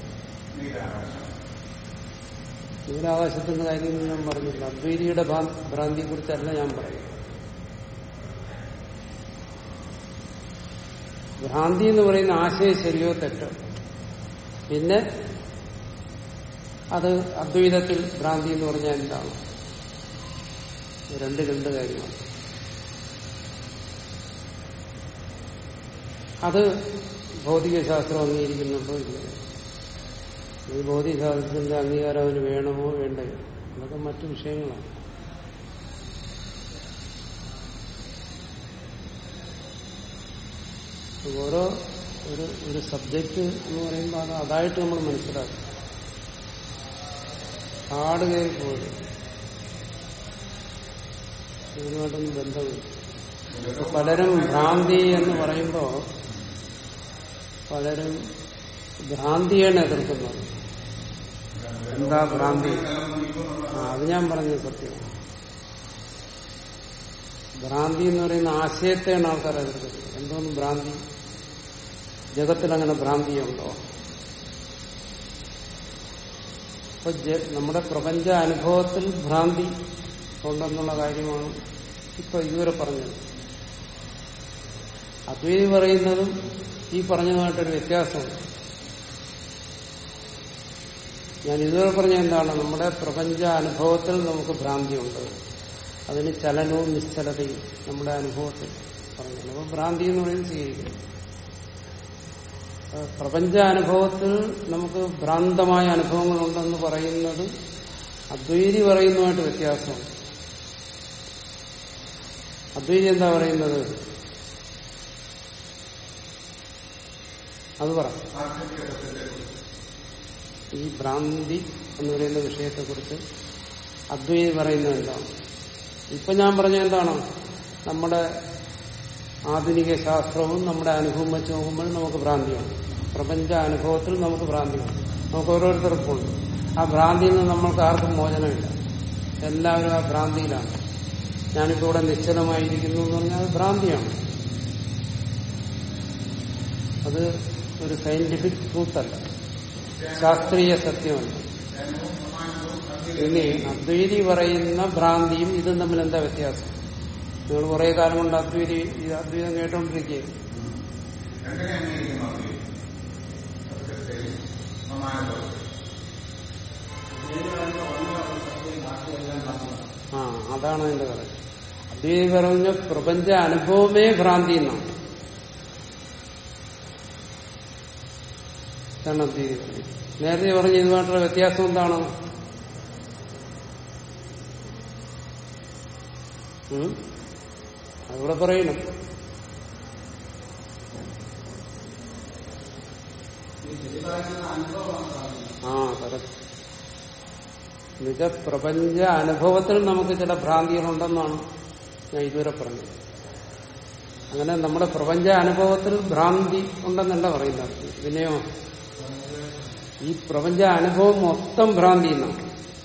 നീരാകാശത്തിന്റെ കാര്യം ഞാൻ പറഞ്ഞില്ല അദ്വൈതിയുടെ ഭ്രാന്തിയെ കുറിച്ചല്ല ഞാൻ പറയുന്നത് ഭ്രാന്തി എന്ന് പറയുന്ന ആശയം ശരിയോ തെറ്റോ പിന്നെ അത് അദ്വൈതത്തിൽ ഭ്രാന്തി എന്ന് പറഞ്ഞാൽ എന്താണ് രണ്ട് രണ്ട് കാര്യമാണ് അത് ഭൗതികശാസ്ത്രം അംഗീകരിക്കുന്നുണ്ടോ ഇല്ല ഈ ഭൗതികശാസ്ത്രത്തിന്റെ അംഗീകാരം അതിന് വേണമോ വേണ്ടയോ അതൊക്കെ മറ്റു വിഷയങ്ങളാണ് ഓരോ ഒരു ഒരു സബ്ജക്റ്റ് എന്ന് പറയുമ്പോൾ അത് അതായിട്ട് നമ്മൾ മനസ്സിലാക്കും കാട് കയറി പോയത് ഇതിനുമായിട്ടൊന്നും ബന്ധമില്ല ഇപ്പൊ പലരും ഭ്രാന്തി എന്ന് പറയുമ്പോ പലരും ഭ്രാന്തിയാണ് എതിർക്കുന്നത് എന്താ ഭ്രാന്തി ആ അത് ഞാൻ പറഞ്ഞത് സത്യമാണ് ഭ്രാന്തി എന്ന് പറയുന്ന ആശയത്തെയാണ് ആൾക്കാർ എതിർക്കുന്നത് എന്തോന്ന് ഭ്രാന്തി ജഗത്തിൽ അങ്ങനെ ഭ്രാന്തിയുണ്ടോ അപ്പൊ ജ- നമ്മുടെ പ്രപഞ്ച അനുഭവത്തിൽ ഭ്രാന്തി ഉണ്ടെന്നുള്ള കാര്യമാണ് ഇപ്പൊ ഇതുവരെ പറഞ്ഞത് അദ്വൈതി പറയുന്നതും ഈ പറഞ്ഞതുമായിട്ടൊരു വ്യത്യാസമുണ്ട് ഞാൻ ഇതുവരെ പറഞ്ഞ എന്താണ് നമ്മുടെ പ്രപഞ്ച അനുഭവത്തിൽ നമുക്ക് ഭ്രാന്തിയുണ്ട് അതിന് ചലനവും നിശ്ചലതയും നമ്മുടെ അനുഭവത്തിൽ പറഞ്ഞു അപ്പൊ ഭ്രാന്തി എന്ന് പറയുന്നത് സ്വീകരിക്കുന്നു അഹ് പ്രപഞ്ച അനുഭവത്തിൽ നമുക്ക് ഭ്രാന്തമായ അനുഭവങ്ങളുണ്ടെന്ന് പറയുന്നത് അദ്വൈതി പറയുന്നതുമായിട്ട് വ്യത്യാസമുണ്ട് അദ്വൈതി എന്താ പറയുന്നത് അത് പറ ഈ ഭ്രാന്തി എന്ന് പറയുന്ന വിഷയത്തെക്കുറിച്ച് അദ്വൈതി പറയുന്നത് എന്താണ് ഇപ്പൊ ഞാൻ പറഞ്ഞ എന്താണ് നമ്മുടെ ആധുനിക ശാസ്ത്രവും നമ്മുടെ അനുഭവം വെച്ച് നോക്കുമ്പോൾ നമുക്ക് ഭ്രാന്തിയാണ് പ്രപഞ്ച അനുഭവത്തിൽ നമുക്ക് ഭ്രാന്തിയാണ് നമുക്ക് ഓരോരുത്തർക്കും ഉണ്ട് ആ ഭ്രാന്തിയിൽ നിന്ന് നമ്മൾക്ക് ആർക്കും മോചനമില്ല എല്ലാവരും ആ ഭ്രാന്തിയിലാണ് ഞാനിപ്പോ ഇവിടെ നിശ്ചലമായിരിക്കുന്നു എന്ന് പറഞ്ഞാൽ അത് ഭ്രാന്തിയാണ് അത് ഒരു സയന്റിഫിക് ട്രൂത്തല്ല ശാസ്ത്രീയ സത്യമല്ല ഇനി അദ്വൈതി പറയുന്ന ഭ്രാന്തിയും ഇതും തമ്മിൽ എന്താ വ്യത്യാസം നിങ്ങൾ കുറെ കാലം കൊണ്ട് അദ്വൈതി ഈ അദ്വൈതം കേട്ടോണ്ടിരിക്കുകയും ആ അതാണ് അതിന്റെ കാര്യം അദ്വൈതി പറഞ്ഞ പ്രപഞ്ച അനുഭവമേ ഭ്രാന്തി എന്നാണ് ഇതാണ് അദ്വൈതി പറഞ്ഞത് നേരത്തെ പറഞ്ഞ ഇതുമായിട്ടുള്ള വ്യത്യാസം എന്താണ് ഉം? അതിവിടെ പറയണം ആ കറക്റ്റ് നിജപ്രപഞ്ച അനുഭവത്തിൽ നമുക്ക് ചില ഭ്രാന്തികളുണ്ടെന്നാണ് ഞാൻ ഇതുവരെ പറഞ്ഞത് അങ്ങനെ നമ്മുടെ പ്രപഞ്ച അനുഭവത്തിൽ ഭ്രാന്തി ഉണ്ടെന്നല്ല പറയുന്നത് പിന്നെയോ ഈ പ്രപഞ്ച അനുഭവം മൊത്തം ഭ്രാന്തി എന്നാണ്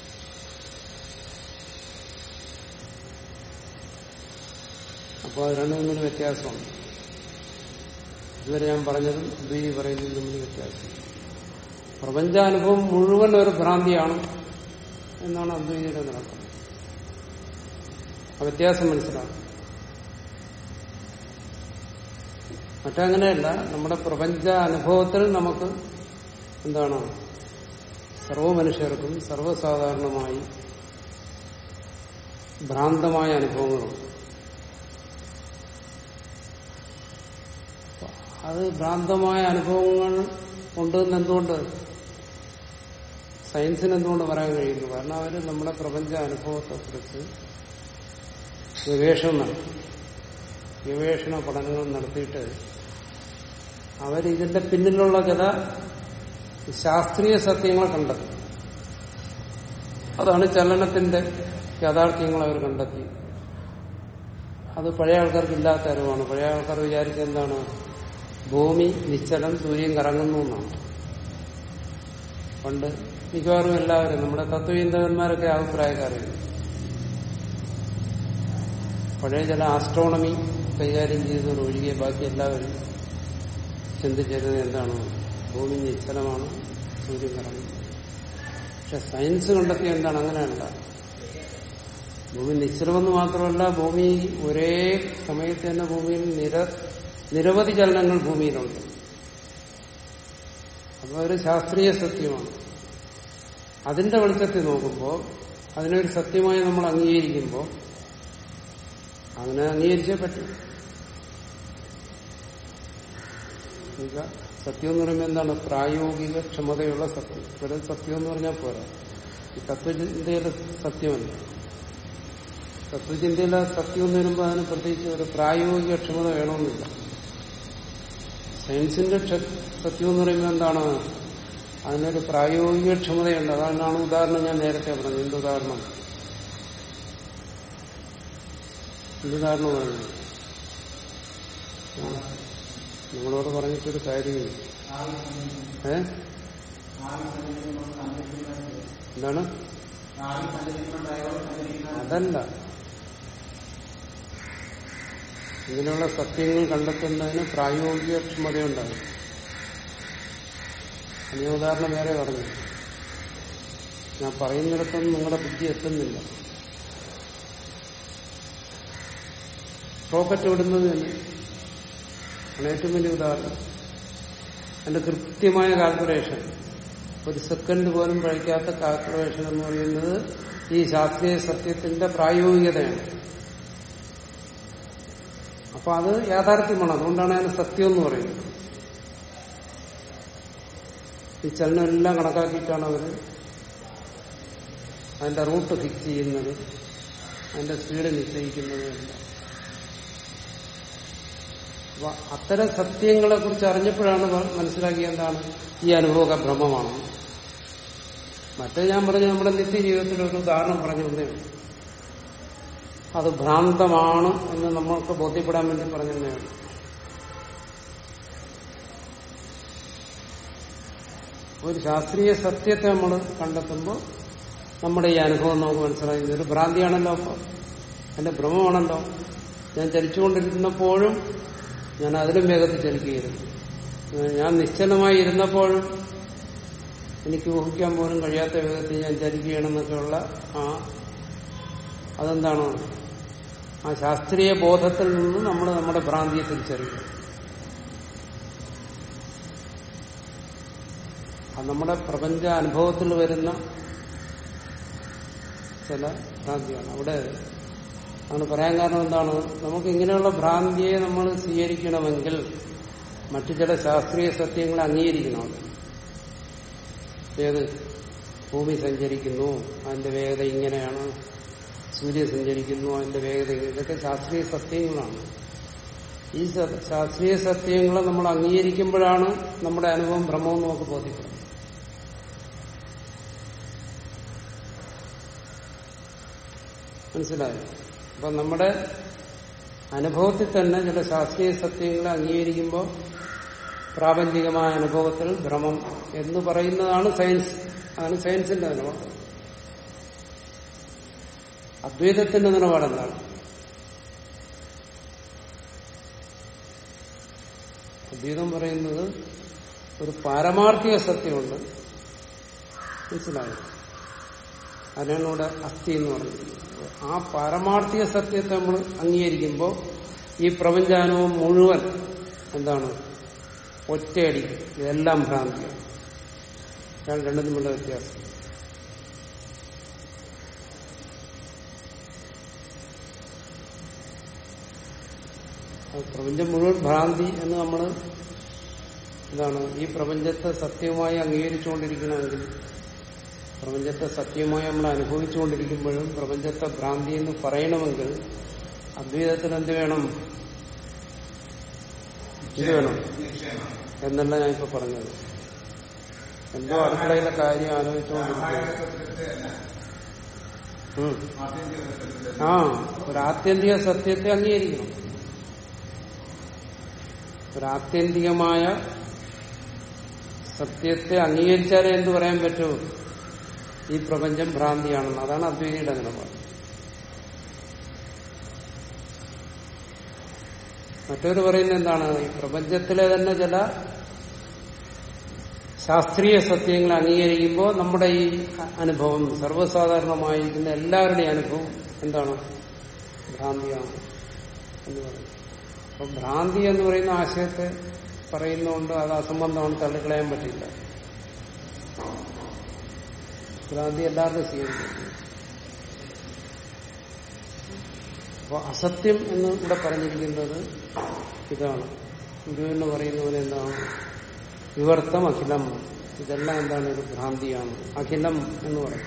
അപ്പോൾ അത് രണ്ടും തമ്മിൽ വ്യത്യാസമുണ്ട് ഇതുവരെ ഞാൻ പറഞ്ഞതും അദ്വൈതി പറയുന്നതും തമ്മിൽ വ്യത്യാസം പ്രപഞ്ചാനുഭവം മുഴുവൻ ഒരു ഭ്രാന്തിയാണ് എന്നാണ് അദ്വൈതിയുടെ നിലക്കം ആ വ്യത്യാസം മനസ്സിലാക്കും മറ്റങ്ങനെയല്ല നമ്മുടെ പ്രപഞ്ച അനുഭവത്തിൽ നമുക്ക് എന്താണ് സർവ മനുഷ്യർക്കും സർവ്വസാധാരണമായി ഭ്രാന്തമായ അനുഭവങ്ങളുണ്ട് അത് ഭ്രാന്തമായ അനുഭവങ്ങൾ ഉണ്ടെന്ന് എന്തുകൊണ്ട് സയൻസിന് എന്തുകൊണ്ട് പറയാൻ കഴിയുന്നു കാരണം അവർ നമ്മുടെ പ്രപഞ്ച അനുഭവത്തെക്കുറിച്ച് ഗവേഷണം നടത്തി ഗവേഷണ പഠനങ്ങൾ നടത്തിയിട്ട് അവരിതിന്റെ പിന്നിലുള്ള ചില ശാസ്ത്രീയ സത്യങ്ങൾ കണ്ടെത്തി അതാണ് ചലനത്തിന്റെ യാഥാർത്ഥ്യങ്ങൾ അവർ കണ്ടെത്തി അത് പഴയ ആൾക്കാർക്ക് ഇല്ലാത്ത അറിവാണ് പഴയ ആൾക്കാർ വിചാരിച്ച എന്താണ് ഭൂമി നിശ്ചലം സൂര്യൻ കറങ്ങുന്നു എന്നാണ് പണ്ട് മിക്കവാറും എല്ലാവരും നമ്മുടെ തത്വചിന്തകന്മാരൊക്കെ അഭിപ്രായക്കാരായിരുന്നു പഴയ ചില ആസ്ട്രോണമി കൈകാര്യം ചെയ്തവർ ഒഴികെ ബാക്കി എല്ലാവരും ചിന്തിച്ചിരുന്നത് എന്താണ് ഭൂമി നിശ്ചലമാണ് സൂര്യൻ കറങ്ങുന്നു പക്ഷെ സയൻസ് കണ്ടെത്തിയ എന്താണ് അങ്ങനെയല്ല ഭൂമി നിശ്ചലമെന്ന് മാത്രമല്ല ഭൂമി ഒരേ സമയത്ത് തന്നെ ഭൂമിയിൽ നിര നിരവധി ചലനങ്ങൾ ഭൂമിയിലുണ്ട് അപ്പൊ ഒരു ശാസ്ത്രീയ സത്യമാണ് അതിന്റെ വെളിച്ചത്തിൽ നോക്കുമ്പോൾ അതിനൊരു സത്യമായി നമ്മൾ അംഗീകരിക്കുമ്പോൾ അങ്ങനെ അംഗീകരിച്ചേ പറ്റും എന്നുവെച്ചാ സത്യം എന്ന് പറയുമ്പോൾ എന്താണ് പ്രായോഗിക ക്ഷമതയുള്ള സത്യം ഇവിടെ സത്യം എന്ന് പറഞ്ഞാൽ പോരാ ഈ തത്വചിന്തയിലെ സത്യമല്ല തത്വചിന്തയിലെ സത്യം എന്ന് വരുമ്പോൾ അതിന് പ്രത്യേകിച്ച് ഒരു പ്രായോഗിക ക്ഷമത വേണമെന്നില്ല സയൻസിന്റെ ക്ഷ- സത്യം എന്ന് പറയുമ്പോൾ എന്താണ് അതിനൊരു പ്രായോഗിക ക്ഷമതയുണ്ട് അതാണ് ഉദാഹരണം ഞാൻ നേരത്തെ പറഞ്ഞത് എന്ത് ഉദാഹരണം എന്തുദാഹരണം പറഞ്ഞു ആ, നിങ്ങളോട് പറഞ്ഞിട്ടൊരു കാര്യമില്ല ഏ എന്താണ് അതല്ല ഇങ്ങനെയുള്ള സത്യങ്ങൾ കണ്ടെത്തുന്നതിന് പ്രായോഗിക ക്ഷമതയുണ്ടാകും അതിന് ഉദാഹരണം വേറെ പറഞ്ഞു ഞാൻ പറയുന്നിടത്തൊന്നും നിങ്ങളുടെ ബുദ്ധി എത്തുന്നില്ല റോക്കറ്റ് വിടുന്നത് തന്നെ ആണ് ഏറ്റവും വലിയ ഉദാഹരണം അതിന്റെ കൃത്യമായ കാൽക്കുലേഷൻ ഒരു സെക്കൻഡ് പോലും പഴിക്കാത്ത കാൽക്കുലേഷൻ എന്ന് പറയുന്നത് ഈ ശാസ്ത്രീയ സത്യത്തിന്റെ പ്രായോഗികതയാണ് അപ്പൊ അത് യാഥാർത്ഥ്യമാണ് അതുകൊണ്ടാണ് അതിന് സത്യം എന്ന് പറയുന്നത് ഈ ചലനം എല്ലാം കണക്കാക്കിയിട്ടാണ് അവർ അതിന്റെ റൂട്ട് ഫിക്സ് ചെയ്യുന്നത് അതിന്റെ സ്പീഡ് നിശ്ചയിക്കുന്നത് എല്ലാം അപ്പൊ അത്തരം സത്യങ്ങളെ കുറിച്ച് അറിഞ്ഞപ്പോഴാണ് മനസ്സിലാക്കിയ എന്താണ് ഈ അനുഭവ ഭ്രമമാണ് മറ്റേ ഞാൻ പറഞ്ഞ നമ്മുടെ നിത്യജീവിതത്തിൽ ഒരു ഉദാഹരണം പറഞ്ഞു തന്നേ അത് ഭ്രാന്തമാണ് എന്ന് നമ്മൾക്ക് ബോധ്യപ്പെടാൻ വേണ്ടി പറഞ്ഞു തന്നെയാണ് ഒരു ശാസ്ത്രീയ സത്യത്തെ നമ്മൾ കണ്ടെത്തുമ്പോൾ നമ്മുടെ ഈ അനുഭവം നമുക്ക് മനസ്സിലായി ഇതൊരു ഭ്രാന്തിയാണല്ലോ അപ്പൊ എന്റെ ഭ്രമമാണല്ലോ ഞാൻ ചലിച്ചുകൊണ്ടിരുന്നപ്പോഴും ഞാൻ അതിലും വേഗത്തിൽ ചലിക്കുകയായിരുന്നു ഞാൻ നിശ്ചലമായി ഇരുന്നപ്പോഴും എനിക്ക് ഊഹിക്കാൻ പോലും കഴിയാത്ത വേഗത്തിൽ ഞാൻ ചലിക്കുകയാണെന്നൊക്കെയുള്ള ആ അതെന്താണ് ആ ശാസ്ത്രീയ ബോധത്തിൽ നിന്ന് നമ്മൾ നമ്മുടെ ഭ്രാന്തിയെ തിരിച്ചറിയുക അത് നമ്മുടെ പ്രപഞ്ച അനുഭവത്തിൽ വരുന്ന ചില ഭ്രാന്തിയാണ് അവിടെ ആണ് പറയാൻ കാരണം എന്താണ് നമുക്ക് ഇങ്ങനെയുള്ള ഭ്രാന്തിയെ നമ്മൾ സ്വീകരിക്കണമെങ്കിൽ മറ്റു ചില ശാസ്ത്രീയ സത്യങ്ങളെ അംഗീകരിക്കണം ഏത് ഭൂമി സഞ്ചരിക്കുന്നു അതിന്റെ വേഗത ഇങ്ങനെയാണ് സൂര്യൻ സഞ്ചരിക്കുന്നു അതിന്റെ വേഗത ഇങ്ങനെ. ഇതൊക്കെ ശാസ്ത്രീയ സത്യങ്ങളാണ് ഈ സ- ശാസ്ത്രീയ സത്യങ്ങളെ നമ്മൾ അംഗീകരിക്കുമ്പോഴാണ് നമ്മുടെ അനുഭവം ഭ്രമവും നമുക്ക് ബോധിക്കുന്നത് മനസ്സിലായോ അപ്പൊ നമ്മുടെ അനുഭവത്തിൽ തന്നെ ചില ശാസ്ത്രീയ സത്യങ്ങളെ അംഗീകരിക്കുമ്പോൾ പ്രാപഞ്ചികമായ അനുഭവത്തിൽ ഭ്രമം എന്ന് പറയുന്നതാണ് സയൻസ് അതാണ് സയൻസിന്റെ നിലപാട് അദ്വൈതത്തിന്റെ നിലപാടെന്താണ് അദ്വൈതം പറയുന്നത് ഒരു പാരമാർത്ഥിക സത്യമുണ്ട് മനസ്സിലായോ അതിനാണ് ഇവിടെ അസ്ഥി എന്ന് പറയുന്നത് ആ പാരമാർത്ഥിക സത്യത്തെ നമ്മൾ അംഗീകരിക്കുമ്പോൾ ഈ പ്രപഞ്ചാനുഭവം മുഴുവൻ എന്താണ് ഒറ്റയടിക്കും ഇതെല്ലാം ഭ്രാന്തിയാണ് ഇതാണ് രണ്ടും തമ്മിലുള്ള വ്യത്യാസം അത് പ്രപഞ്ചം മുഴുവൻ ഭ്രാന്തി എന്ന് നമ്മൾ എന്താണ് ഈ പ്രപഞ്ചത്തെ സത്യമായി അംഗീകരിച്ചുകൊണ്ടിരിക്കണമെങ്കിൽ പ്രപഞ്ചത്തെ സത്യമായി നമ്മൾ അനുഭവിച്ചുകൊണ്ടിരിക്കുമ്പോഴും പ്രപഞ്ചത്തെ ഭ്രാന്തി എന്ന് പറയണമെങ്കിൽ അദ്വൈതത്തിന് എന്ത് വേണം ഇത് വേണം എന്നല്ല ഞാൻ ഇപ്പൊ പറഞ്ഞത് എന്തോ അടുക്കളയിലെ കാര്യം ആലോചിച്ചുകൊണ്ടിരിക്കുന്നു ഉം. ആ ഒരു ആത്യന്തിക സത്യത്തെ അംഗീകരിക്കണം ഒരു ആത്യന്തികമായ സത്യത്തെ അംഗീകരിച്ചാലേ എന്ത് പറയാൻ പറ്റൂ ഈ പ്രപഞ്ചം ഭ്രാന്തിയാണെന്ന് അതാണ് അദ്വൈതിയുടെ നിലപാട് മറ്റൊരു പറയുന്നത് എന്താണ് ഈ പ്രപഞ്ചത്തിലെ തന്നെ ചില ശാസ്ത്രീയ സത്യങ്ങൾ അംഗീകരിക്കുമ്പോൾ നമ്മുടെ ഈ അനുഭവം സർവ്വസാധാരണമായിരിക്കുന്ന എല്ലാവരുടെയും അനുഭവം എന്താണ് ഭ്രാന്തിയാണ് എന്ന് പറയുന്നത് അപ്പൊ ഭ്രാന്തി എന്ന് പറയുന്ന ആശയത്തെ പറയുന്നതുകൊണ്ട് അത് അസംബന്ധമാണ് തള്ളിക്കളയാൻ പറ്റില്ല ഭ്രാന്തി എല്ലാവർക്കും സ്വീകരിക്കുന്നു അപ്പൊ അസത്യം എന്ന് ഇവിടെ പറഞ്ഞിരിക്കുന്നത് ഇതാണ് ഗുരുവെന്ന് പറയുന്ന പോലെ എന്താണ് വിവർത്തം അഖിലം ഇതെല്ലാം എന്താണ് ഒരു ഭ്രാന്തിയാണ് അഖിലം എന്ന് പറയും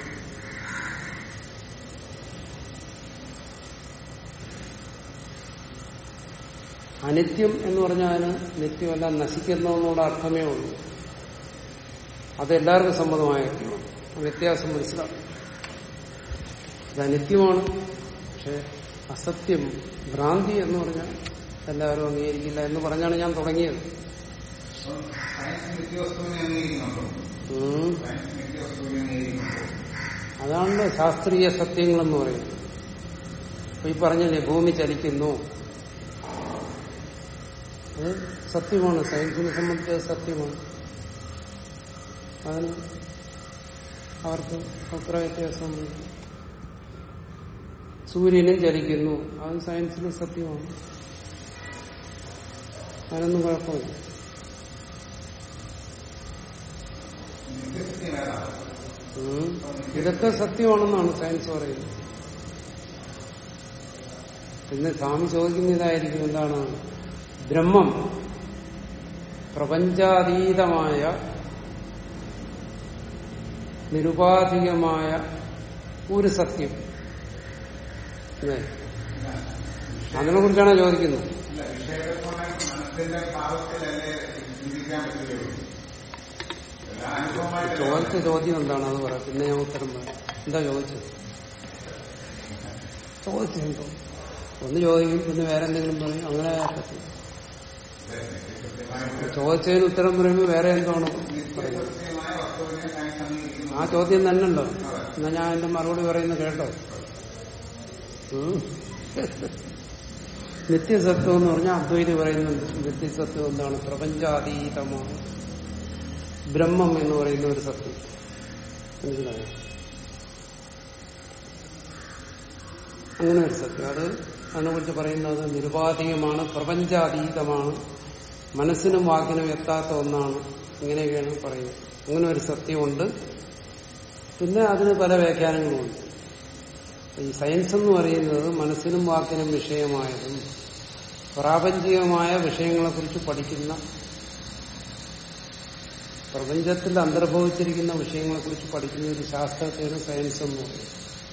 അനിത്യം എന്ന് പറഞ്ഞാൽ അതിന് നിത്യമല്ല നശിക്കുന്നതെന്നുള്ള അർത്ഥമേ ഉള്ളൂ അത് എല്ലാവർക്കും സമ്മതമായ കാര്യമാണ് ആ വ്യത്യാസം മനസ്സിലാക്കും ഇത് അനിത്യമാണ് പക്ഷെ അസത്യം ഭ്രാന്തി എന്ന് പറഞ്ഞാൽ എല്ലാവരും അംഗീകരിക്കില്ല എന്ന് പറഞ്ഞാണ് ഞാൻ തുടങ്ങിയത് സയൻസ് നിത്യവസ്തുവിനെ അംഗീകരിക്കുന്നുണ്ടോ ഉം. സയൻസ് നിത്യവസ്തുവിനെ അംഗീകരിക്കുന്നുണ്ടോ അതാണ് ശാസ്ത്രീയ സത്യങ്ങളെന്ന് പറയുന്നത് അപ്പൊ ഈ പറഞ്ഞില്ലേ ഭൂമി ചലിക്കുന്നു അത് സത്യമാണ് സയൻസിനെ സംബന്ധിച്ച് അത് സത്യമാണ് അതിന് അവർക്ക് അഭിപ്രായ വ്യത്യാസമൊന്നുമില്ല സൂര്യനും ചലിക്കുന്നു അത് സയൻസിന് സത്യമാണ് അതിനൊന്നും കുഴപ്പമില്ല സത്യം ഏതാണ് ഉം. ഇതൊക്കെ സത്യമാണെന്നാണ് സയൻസ് പറയുന്നത് പിന്നെ സ്വാമി ചോദിക്കുന്ന ഇതായിരിക്കും എന്താണ് ബ്രഹ്മം പ്രപഞ്ചാതീതമായ നിരുപാധികമായ ഒരു സത്യം അല്ലേ അതിനെ കുറിച്ചാണ് ചോദിക്കുന്നത് ഇല്ല വിഷയത്തെ കൊണ്ട് മനസ്സിന്റെ ഭാവത്തിലല്ലേ ചിന്തിക്കാൻ പറ്റുകയുള്ളൂ എല്ലാ അനുഭവമായിട്ട് ചോദിച്ച ചോദ്യം എന്താണ് അത് പറയാം പിന്നെ ഞാൻ ഉത്തരം പറയാം എന്താ ചോദിച്ചത് ചോദിച്ചെന്തോ ഒന്ന് ചോദിക്കും പിന്നെ വേറെ എന്തെങ്കിലും പറയും അങ്ങനെ പറ്റും ചോദിച്ചതിന് ഉത്തരം പറയുമ്പോൾ വേറെ എന്താണ് പറയുന്നത് സത്യമായ വസ്തുവിനെ സയൻസ് അംഗീകരിക്കുന്നു ആ ചോദ്യം തന്നെയല്ലോ എന്നാ ഞാൻ എന്റെ മറുപടി പറയുന്നത് കേട്ടോ ഉം. നിത്യസത്വം എന്ന് പറഞ്ഞാൽ അദ്വൈതി പറയുന്നുണ്ട് നിത്യസത്വം എന്താണ് പ്രപഞ്ചാതീതമാണ് ബ്രഹ്മം എന്ന് പറയുന്ന ഒരു സത്യം മനസ്സിലായോ അങ്ങനെ ഒരു സത്യം അത് അതിനെക്കുറിച്ച് പറയുന്നത് നിരുപാധികമാണ് പ്രപഞ്ചാതീതമാണ് മനസ്സിനും വാക്കിനും എത്താത്ത ഒന്നാണ് ഇങ്ങനെയൊക്കെയാണ് പറയുന്നത് അങ്ങനെ ഒരു സത്യമുണ്ട് പിന്നെ അതിന് പല വ്യാഖ്യാനങ്ങളുമുണ്ട് ഈ സയൻസ് എന്ന് പറയുന്നത് മനസ്സിനും വാക്കിനും വിഷയമായതും പ്രാപഞ്ചികമായ വിഷയങ്ങളെക്കുറിച്ച് പഠിക്കുന്ന പ്രപഞ്ചത്തിൽ അന്തർഭവിച്ചിരിക്കുന്ന വിഷയങ്ങളെക്കുറിച്ച് പഠിക്കുന്ന ഒരു ശാസ്ത്രത്തെയാണ് സയൻസ് എന്ന് പറയുന്നത്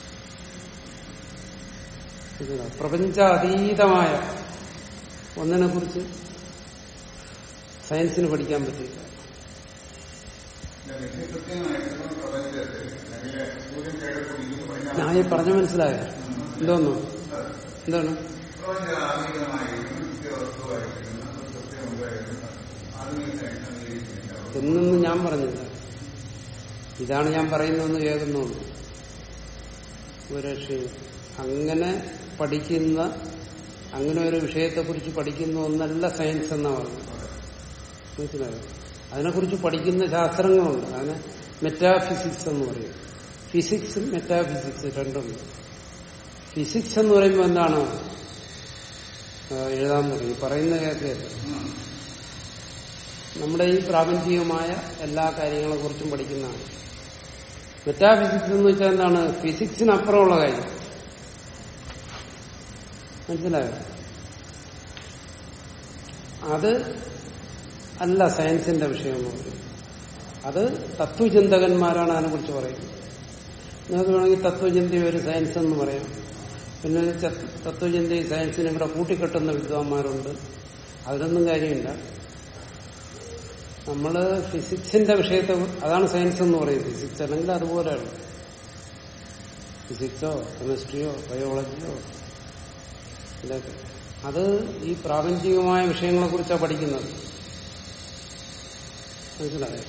ഇത് പ്രപഞ്ചാതീതമായ ഒന്നിനെ കുറിച്ച് സയൻസിന് പഠിക്കാൻ പറ്റില്ല നിത്യസത്യമായിട്ട് പ്രപഞ്ചത്തിൽ അല്ലെങ്കിൽ സൂര്യൻ കേട് കുടിക്കുന്നു പറഞ്ഞാൽ ഞാൻ ഈ പറഞ്ഞു മനസ്സിലായോ എന്തോന്നു എന്താണ് പ്രപഞ്ചാതീതമായിരിക്കുന്ന നിത്യവസ്തുവായിരിക്കുന്ന ഒരു സത്യം ഉണ്ടായിരിക്കുന്ന ആധുനിക സയൻസ് അംഗീകരിക്കുന്നില്ല എന്നൊന്നും ഞാൻ പറഞ്ഞില്ല ഇതാണ് ഞാൻ പറയുന്നതെന്ന് കേൾക്കുന്നുള്ളൂ ഒരു രക്ഷയും അങ്ങനെ പഠിക്കുന്ന അങ്ങനെ ഒരു വിഷയത്തെക്കുറിച്ച് പഠിക്കുന്ന ഒന്നല്ല സയൻസ് എന്നാ പറഞ്ഞത് മനസ്സിലായോ അതിനെക്കുറിച്ച് പഠിക്കുന്ന ശാസ്ത്രങ്ങളുണ്ട് അതിന് മെറ്റാഫിസിക്സ് എന്ന് പറയും ഫിസിക്സ് മെറ്റാഫിസിക്സ് രണ്ടുണ്ട് ഫിസിക്സ് എന്ന് പറയുമ്പോൾ എന്താണ് ആ, എഴുതാൻ തുടങ്ങി പറയുന്ന കേൾക്കുകയല്ല നമ്മുടെ ഈ പ്രാപഞ്ചികമായ എല്ലാ കാര്യങ്ങളെ കുറിച്ചും പഠിക്കുന്നതാണ് മെറ്റാഫിസിക്സ് എന്ന് വെച്ചാൽ എന്താണ് ഫിസിക്സിനപ്പുറമുള്ള കാര്യം മനസ്സിലായോ അത് അല്ല സയൻസിന്റെ വിഷയം എന്ന് പറയുന്നത് അത് തത്വചിന്തകന്മാരാണ് അതിനെക്കുറിച്ച് പറയുന്നത് നിങ്ങൾക്ക് വേണമെങ്കിൽ തത്വചിന്ത ഒരു സയൻസ് എന്ന് പറയാം പിന്നെ ച- തത്വചിന്തയും സയൻസിനും കൂടെ കൂട്ടിക്കെട്ടുന്ന വിദ്വാന്മാരുണ്ട് അതിലൊന്നും കാര്യമില്ല നമ്മള് ഫിസിക്സിന്റെ വിഷയത്തെ അതാണ് സയൻസ് എന്ന് പറയുന്നത് ഫിസിക്സ് അല്ലെങ്കിൽ അതുപോലെയാണ് ഫിസിക്സോ കെമിസ്ട്രിയോ ബയോളജിയോ ഇതൊക്കെ അത് ഈ പ്രാപഞ്ചികമായ വിഷയങ്ങളെ കുറിച്ചാണ് പഠിക്കുന്നത് മനസ്സിലായോ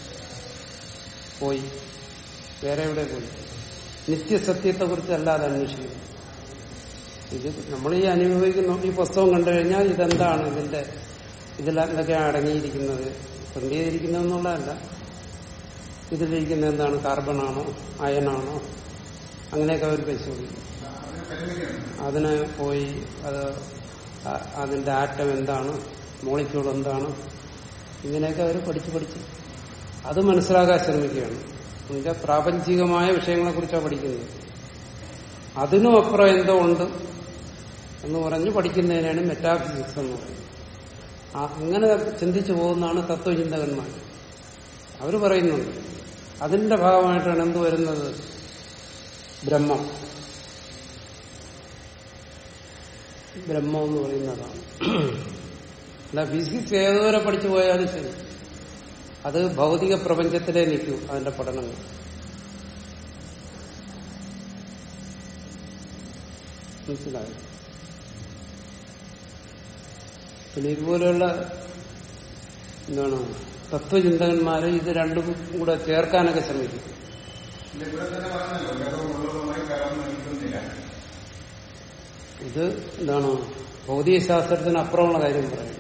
പോയി വേറെ എവിടെ പോയി നിത്യസത്യത്തെ കുറിച്ച് അല്ലാതെ അന്വേഷിക്കുന്നു ഇത് നമ്മൾ ഈ അനുഭവിക്കുന്ന ഈ പുസ്തകം കണ്ടു കഴിഞ്ഞാൽ ഇതെന്താണ് ഇതിന്റെ ഇതിൽ എന്തൊക്കെയാണ് അടങ്ങിയിരിക്കുന്നത് പ്രിന്റ് ചെയ്തിരിക്കുന്നതെന്നുള്ളതല്ല ഇതിലിരിക്കുന്ന എന്താണ് കാർബണാണോ അയണാണോ അങ്ങനെയൊക്കെ അവർ പരിശോധിക്കും അതിനെ പോയി അത് അ- അതിന്റെ ആറ്റം എന്താണ് മോളിക്യൂൾ എന്താണ് ഇങ്ങനെയൊക്കെ അവർ പഠിച്ച് പഠിച്ച് അത് മനസ്സിലാക്കാൻ ശ്രമിക്കുകയാണ് എന്നുവെച്ചാൽ പ്രാപഞ്ചികമായ വിഷയങ്ങളെ കുറിച്ചാണ് പഠിക്കുന്നത് അതിനും അപ്പുറം എന്തോ ഉണ്ട് എന്ന് പറഞ്ഞ് പഠിക്കുന്നതിനാണ് മെറ്റാഫിസിക്സ് എന്ന് പറയുന്നത് ആ അങ്ങനെ ചിന്തിച്ചു പോകുന്നതാണ് തത്വചിന്തകന്മാർ അവർ പറയുന്നുണ്ട് അതിന്റെ ഭാഗമായിട്ടാണ് എന്ത് വരുന്നത് ബ്രഹ്മം ബ്രഹ്മം എന്ന് പറയുന്നതാണ് അല്ല ഫിസിക്സ് ഏതുവരെ പഠിച്ചു പോയാലും ശരി അത് ഭൗതിക പ്രപഞ്ചത്തിലേ നിൽക്കൂ അതിന്റെ പഠനങ്ങൾ മനസ്സിലായോ പിന്നെ ഇതുപോലെയുള്ള എന്താണ് തത്വചിന്തകന്മാര് ഇത് രണ്ടും കൂടെ ചേർക്കാനൊക്കെ ശ്രമിക്കും ഇവിടെ തന്നെ പറഞ്ഞല്ലോ ലോകമുള്ളതുമായി കലർന്ന് നിൽക്കുന്നില്ല ഇത് എന്താണ് ഭൗതിക ശാസ്ത്രത്തിന് അപ്പുറമുള്ള കാര്യം പറയും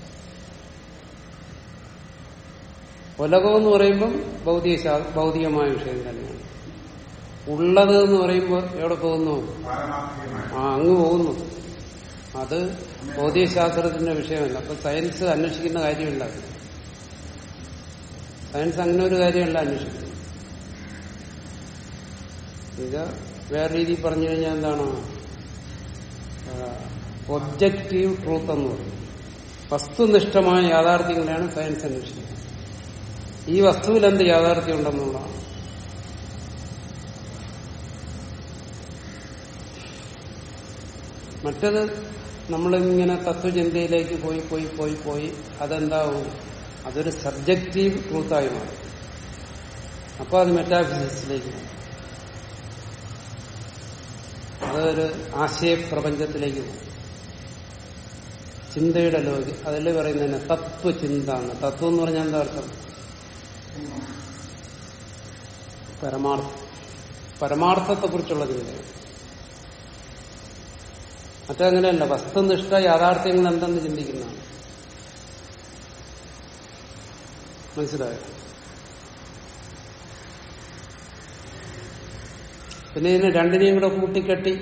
ഉലകം എന്ന് പറയുമ്പം ഭൗതിക ശാ- ഭൗതികമായ വിഷയം തന്നെയാണ് ഉള്ളത് എന്ന് പറയുമ്പോൾ എവിടെ പോകുന്നു പാരമാർത്ഥികമായി ആ അങ്ങ് പോകുന്നു അത് ഭൗതിക ശാസ്ത്രത്തിന്റെ വിഷയമല്ല അപ്പൊ സയൻസ് അന്വേഷിക്കുന്ന കാര്യമില്ല സയൻസ് അങ്ങനെ ഒരു കാര്യമല്ല അന്വേഷിക്കുന്നത് ഇത് വേറെ രീതിയിൽ പറഞ്ഞു കഴിഞ്ഞാൽ എന്താണ് ഒബ്ജക്റ്റീവ് ട്രൂത്ത് എന്ന് പറയും വസ്തുനിഷ്ഠമായ യാഥാർത്ഥ്യങ്ങളെയാണ് സയൻസ് അന്വേഷിക്കുന്നത് ഈ വസ്തുവിൽ എന്ത് യാഥാർത്ഥ്യം ഉണ്ടെന്നുള്ളതാണ് മറ്റത് നമ്മളിങ്ങനെ തത്വചിന്തയിലേക്ക് പോയി പോയി പോയി പോയി അതെന്താവും അതൊരു സബ്ജക്റ്റീവ് ട്രൂത്തായി മാറും അപ്പൊ അത് മെറ്റാഫിസിക്സിലേക്ക് പോകും അതൊരു ആശയപ്രപഞ്ചത്തിലേക്ക് പോകും ചിന്തയുടെ ലോകി അതിൽ പറയുന്നതിന് തത്വചിന്ത എന്ന് തത്വം എന്ന് പറഞ്ഞാൽ എന്താ അർത്ഥം പരമാർത്ഥം പരമാർത്ഥത്തെ കുറിച്ചുള്ള ചിന്തയാണ് മറ്റങ്ങനെയല്ല വസ്തുനിഷ്ഠ യാഥാർത്ഥ്യങ്ങൾ എന്തെന്ന് ചിന്തിക്കുന്നതാണ് മനസ്സിലായോ പിന്നെ ഇതിന് രണ്ടിനെയും കൂടെ കൂട്ടിക്കെട്ടി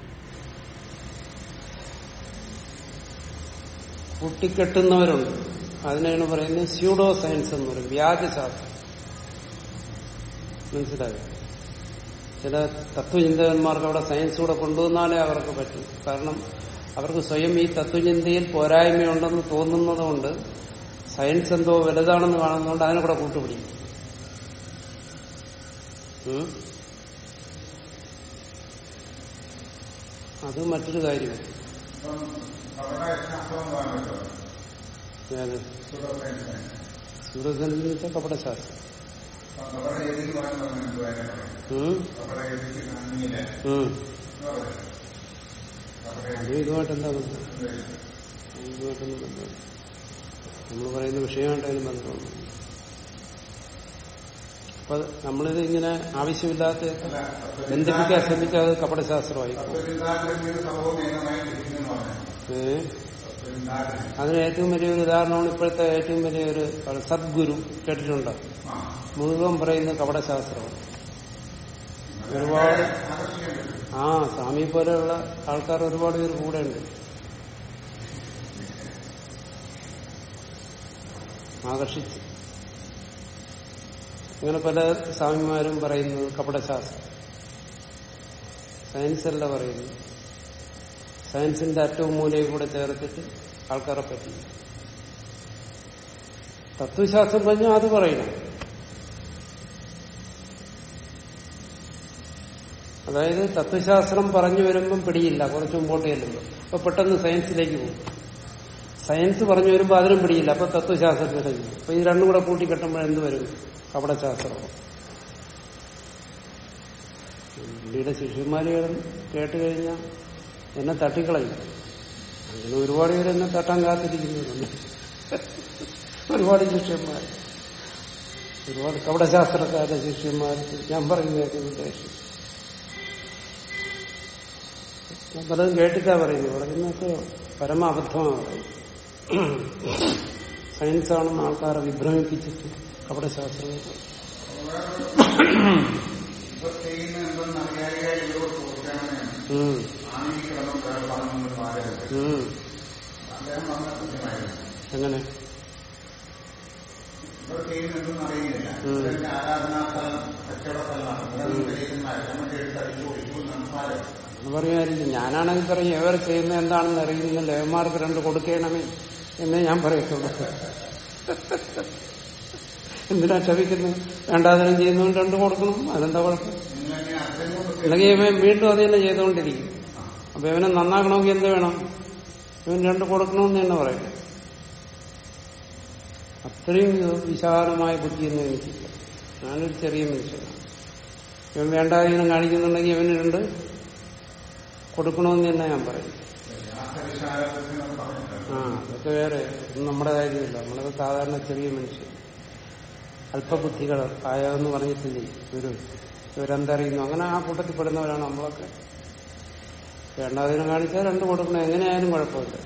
കൂട്ടിക്കെട്ടുന്നവരുണ്ട് അതിനാണ് പറയുന്നത് സ്യൂഡോ സയൻസ് എന്ന് പറയും വ്യാജശാസ്ത്രം മനസ്സിലായോ ചില തത്വചിന്തകന്മാർക്ക് അവിടെ സയൻസ് കൂടെ കൊണ്ടുവന്നാലേ അവർക്ക് പറ്റും കാരണം അവർക്ക് സ്വയം ഈ തത്വചിന്തയിൽ പോരായ്മയുണ്ടെന്ന് തോന്നുന്നതുകൊണ്ട് സയൻസ് എന്തോ വലുതാണെന്ന് കാണുന്നതുകൊണ്ട് അതിനെ കൂടെ കൂട്ടുപിടിക്കും ഉം? അത് മറ്റൊരു കാര്യമാണ് ഇപ്പം അവിടെ ശാസ്ത്രം പറയുന്നത് ഞാൻ സൂഡോസയൻസ് സൂര്യസെന്ന് വെച്ചാൽ കപടശാസ്ത്രം അവിടെ എഴുതി പറയുന്നത് പറയാം ഉം? അവിടെ എഴുതി നന്ദിയില്ല ഉം. എന്ന് പറയും അവിടെ അത് ഇതുമായിട്ട് എന്താ ബന്ധം ഇതുമായിട്ടൊന്നും ബന്ധമില്ല നമ്മൾ പറയുന്ന വിഷയമായിട്ട് അതിന് ബന്ധമൊന്നും അപ്പൊ നമ്മളിത് ഇങ്ങനെ ആവശ്യമില്ലാത്ത ബന്ധിപ്പിക്കാൻ ശ്രമിച്ചാൽ അത് കപടശാസ്ത്രമായി പോകും. തത്വചിന്താഗതിയുടെ സംഭവം നിയമമായി ലഭിക്കുന്നു പറഞ്ഞു ഏ? തത്വചിന്താഗതി അതിന് ഏറ്റവും വലിയൊരു ഉദാഹരണമാണ് ഇപ്പോഴത്തെ ഏറ്റവും വലിയൊരു ആള് സദ്ഗുരു കേട്ടിട്ടുണ്ടോ ആ മുഴുവൻ പറയുന്നത് കപടശാസ്ത്രമാണ് ഒരുപാട് ആകർഷിക്കാൻ പറ്റും ആ സ്വാമി പോലെയുള്ള ആൾക്കാർ ഒരുപാട് പേര് കൂടെ ഉണ്ട് ആകർഷിച്ച് അങ്ങനെ പല സ്വാമിമാരും പറയുന്നത് കപടശാസ്ത്രം സയൻസ് അല്ല പറയുന്നു സയൻസിന്റെ അറ്റവും മൂലയും കൂടെ ചേർത്തിട്ട് ആൾക്കാരെ പറ്റി തത്വശാസ്ത്രം പറഞ്ഞാൽ അത് പറയണം അതായത് തത്വശാസ്ത്രം പറഞ്ഞു വരുമ്പം പിടിയില്ല കുറച്ച് മുമ്പോട്ട് ചെല്ലുമ്പോൾ അപ്പൊ പെട്ടെന്ന് സയൻസിലേക്ക് പോകും സയൻസ് പറഞ്ഞു വരുമ്പോൾ അതിനും പിടിയില്ല അപ്പൊ തത്വശാസ്ത്രത്തിലേക്ക് പോകും അപ്പൊ ഇത് രണ്ടും കൂടെ കൂട്ടിക്കെട്ടുമ്പോൾ എന്ത് വരും കപടശാസ്ത്രമാണ് ഇന്ത്യയുടെ ശിഷ്യന്മാര് കേട്ട് കഴിഞ്ഞാൽ എന്നെ തട്ടിക്കളയും അങ്ങനെ ഒരുപാട് പേര് എന്നെ തട്ടാൻ കാത്തിരിക്കുന്നുണ്ട് ഒരുപാട് ശിഷ്യന്മാർ ഒരുപാട് കപടശാസ്ത്രക്കാരുടെ ശിഷ്യന്മാർക്ക് ഞാൻ പറയുന്നതൊക്കെ ഉദ്ദേശം ഞാൻ പലതും കേട്ടിട്ടാ പറയുന്നത് പറയുന്നതൊക്കെ പരമ അബദ്ധമാണ് പറയുന്നത് സയൻസാണെന്ന് ആൾക്കാരെ വിഭ്രമിപ്പിച്ചിട്ട് കപടശാസ്ത്രം ഇപ്പൊ ചെയ്യുന്ന എന്തെന്ന് അറിയാതെ ഇവരോട് ചോദിക്കണമെന്നാണ് ഉം, ആണ് ഈ കിടന്നും വേറെ പറഞ്ഞു പാചകം ഉം. അദ്ദേഹം പറഞ്ഞ കൃത്യമായിരുന്നു എങ്ങനെ ഇവർ ചെയ്യുന്ന എന്തെന്ന് അറിയുന്നില്ല ഉം. ഇവരുടെ ആരാധനാ സ്ഥലം കച്ചവട സ്ഥലമാണ് ഇവിടെ ചെയ്യുന്ന നമ്മുടെ എടുത്ത് അടിച്ചു കൊടുക്കും നമ്പാല് എന്ന് പറയുമായിരിക്കും ഞാനാണെങ്കിൽ പറയും എവർ ചെയ്യുന്ന എന്താണെന്ന് അറിയുന്ന ലേവന്മാർക്ക് രണ്ട് കൊടുക്കണമേ എന്നേ ഞാൻ പറയത്തുള്ളൂ എന്തിനാ ക്ഷമിക്കുന്നത് വേണ്ടാതിനും ചെയ്യുന്നതുകൊണ്ട് രണ്ട് കൊടുക്കണം അതെന്താ കുഴപ്പം നിങ്ങളെങ്ങനെ അതിനെ കൊണ്ട് അല്ലെങ്കിൽ ഇവൻ വീണ്ടും അത് തന്നെ ചെയ്തുകൊണ്ടിരിക്കും അപ്പൊ ഇവനെ നന്നാക്കണമെങ്കിൽ എന്ത് വേണം ഇവൻ രണ്ട് കൊടുക്കണമെന്ന് തന്നെ പറയും അത്രയും വിശാലമായ ബുദ്ധിയൊന്നും എനിക്കില്ല ഞാനൊരു ചെറിയ മനുഷ്യനാണ് ഇവൻ വേണ്ടാതീനം കാണിക്കുന്നുണ്ടെങ്കിൽ ഇവന് രണ്ട് കൊടുക്കണമെന്ന് തന്നെ ഞാൻ പറയും രാസവിശാലത്തിന് നമ്മൾ പറഞ്ഞിട്ടുണ്ട് ആ അതൊക്കെ വേറെ ഒന്നും നമ്മുടെ കാര്യമില്ല നമ്മളൊക്കെ സാധാരണ ചെറിയ മനുഷ്യർ അല്പബുദ്ധികൾ ആയെന്ന് പറഞ്ഞിട്ടില്ലേ ഒരു ഇവരെന്തറിയുന്നു അങ്ങനെ ആ കൂട്ടത്തിൽ പെടുന്നവരാണ് നമ്മളൊക്കെ വേണ്ടാതിനും കാണിച്ചാൽ രണ്ട് കൊടുക്കണം എങ്ങനെയായാലും കുഴപ്പമില്ല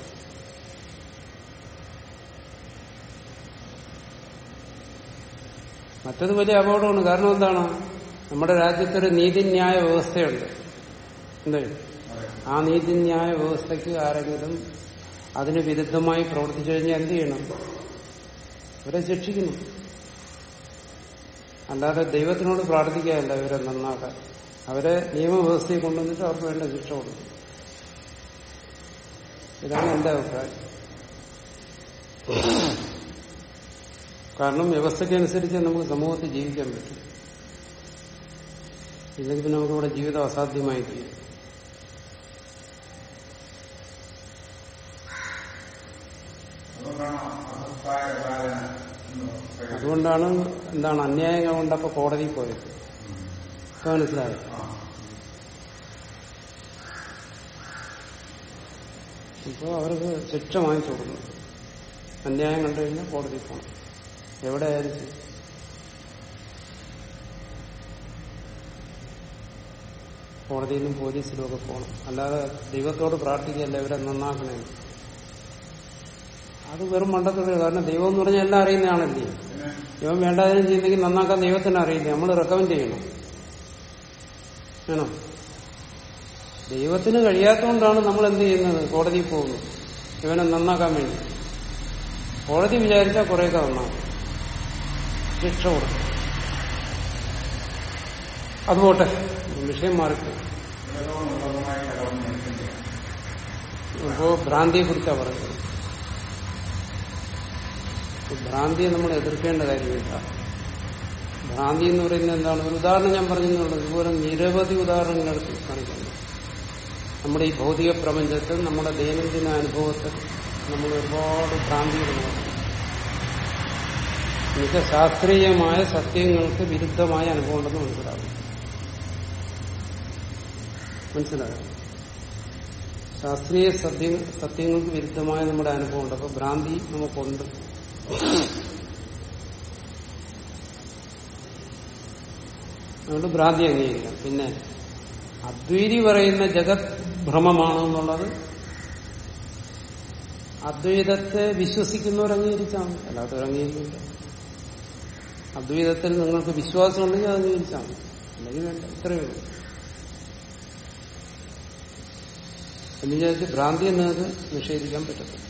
മറ്റത് വലിയ അപകടമാണ് കാരണം എന്താണ് നമ്മുടെ രാജ്യത്തൊരു നീതിന്യായ വ്യവസ്ഥയുണ്ട് എന്തേ ആ നീതിന്യായ വ്യവസ്ഥയ്ക്ക് ആരെങ്കിലും അതിന് വിരുദ്ധമായി പ്രവർത്തിച്ചു കഴിഞ്ഞാൽ എന്ത് ചെയ്യണം ഇവരെ ശിക്ഷിക്കണം അല്ലാതെ ദൈവത്തിനോട് പ്രാർത്ഥിക്കാനല്ല ഇവരെ നന്നാക്കാൻ അവരെ നിയമവ്യവസ്ഥയിൽ കൊണ്ടുവന്നിട്ട് അവർക്ക് വേണ്ട ശിക്ഷ കൊടുക്കും ഇതാണ് എന്റെ അഭിപ്രായം കാരണം വ്യവസ്ഥയ്ക്കനുസരിച്ച് നമുക്ക് സമൂഹത്തിൽ ജീവിക്കാൻ പറ്റും ഇല്ലെങ്കിൽ പിന്നെ നമുക്കിവിടെ ജീവിതം അസാധ്യമായി തീരും അതുകൊണ്ടാണ് അഭിപ്രായ വിഭാഗന എന്ന് പറയുന്നത്. അതുകൊണ്ടാണ് എന്താണ് അന്യായം കൊണ്ടപ്പോ കോടതിയിൽ പോയത് ഇപ്പൊ മനസ്സിലായോ ആ. ഇപ്പൊ അവർക്ക് ശിക്ഷ വാങ്ങിച്ചു കൊടുക്കണം അന്യായം കണ്ടു കഴിഞ്ഞാൽ കോടതിയിൽ പോകണം എവിടെ ആയാലും ശരി കോടതിയിലും പോലീസിലും ഒക്കെ പോകണം അല്ലാതെ ദൈവത്തോട് പ്രാർത്ഥിക്കുകയല്ല ഇവരെ നന്നാക്കണേ അത് വെറും മണ്ടത്തോടെ കാരണം ദൈവം എന്ന് പറഞ്ഞാൽ എല്ലാം അറിയുന്നതാണല്ലേ പിന്നെ ഇവൻ വേണ്ടാതിനും ചെയ്യുന്നെങ്കിൽ നന്നാക്കാൻ ദൈവത്തിന് അറിയില്ല നമ്മൾ റെക്കമെൻഡ് ചെയ്യണം വേണം ദൈവത്തിന് കഴിയാത്തതുകൊണ്ടാണ് നമ്മൾ എന്ത് ചെയ്യുന്നത് കോടതിയിൽ പോകുന്നത് ഇവനെ നന്നാക്കാൻ വേണ്ടി കോടതി വിചാരിച്ചാൽ കുറേയൊക്കെ നന്നാവും ശിക്ഷ കൊടുക്കും അത് പോട്ടെ വിഷയം മാറിപ്പോ ഏതോ നിർബന്ധമായ ഘടകം മനുഷ്യന്റെ ഇപ്പോ ഭ്രാന്തിയെ കുറിച്ചാണ് പറയുന്നത് ഈ ഭ്രാന്തിയെ നമ്മൾ എതിർക്കേണ്ട കാര്യമില്ല ഭ്രാന്തി എന്ന് പറയുന്നത് എന്താണ് ഒരു ഉദാഹരണം ഞാൻ പറഞ്ഞെന്നുള്ളത് ഇതുപോലെ നിരവധി ഉദാഹരണങ്ങൾ എടുത്ത് കാണിക്കുന്നു നമ്മുടെ ഈ ഭൗതിക പ്രപഞ്ചത്തിൽ നമ്മുടെ ദൈനംദിന അനുഭവത്തിൽ നമ്മൾ ഒരുപാട് ഭ്രാന്തികൾ നോക്കും മിക ശാസ്ത്രീയമായ സത്യങ്ങൾക്ക് വിരുദ്ധമായ അനുഭവം ഉണ്ടെന്ന് മനസ്സിലാകും മനസ്സിലായോ ശാസ്ത്രീയ സത്യ സത്യങ്ങൾക്ക് വിരുദ്ധമായ നമ്മുടെ അനുഭവമുണ്ട് അപ്പൊ ഭ്രാന്തി നമുക്കുണ്ട് അതുകൊണ്ട് ഭ്രാന്തി അംഗീകരിക്കാം പിന്നെ അദ്വൈതി പറയുന്ന ജഗത് ഭ്രമമാണെന്നുള്ളത് അദ്വൈതത്തെ വിശ്വസിക്കുന്നവർ അംഗീകരിച്ചാൽ മതി അല്ലാത്തവർ അംഗീകരിക്കില്ല അദ്വൈതത്തിൽ നിങ്ങൾക്ക് വിശ്വാസമുണ്ടെങ്കിൽ അത് അംഗീകരിച്ചാൽ മതി അല്ലെങ്കിൽ വേണ്ട ഇത്രയേ ഉള്ളൂ എന്ന് വിചാരിച്ച് ഭ്രാന്തിയെ നിങ്ങൾക്ക് നിഷേധിക്കാൻ പറ്റത്തില്ല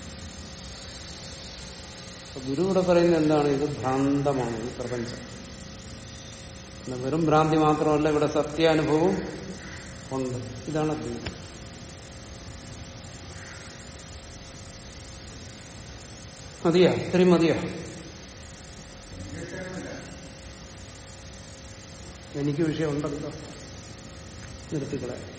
അപ്പൊ ഗുരു ഇവിടെ പറയുന്നത് എന്താണ് ഇത് ഭ്രാന്തമാണ് ഈ പ്രപഞ്ചം ഇത് വെറും ഭ്രാന്തി മാത്രമല്ല ഇവിടെ സത്യാനുഭവം ഉണ്ട് ഇതാണ് അദ്വൈതം മതിയാ ഇത്രയും മതിയാ എനിക്ക് വിഷയം ഉണ്ടല്ലോ നിർത്തിക്കളയാം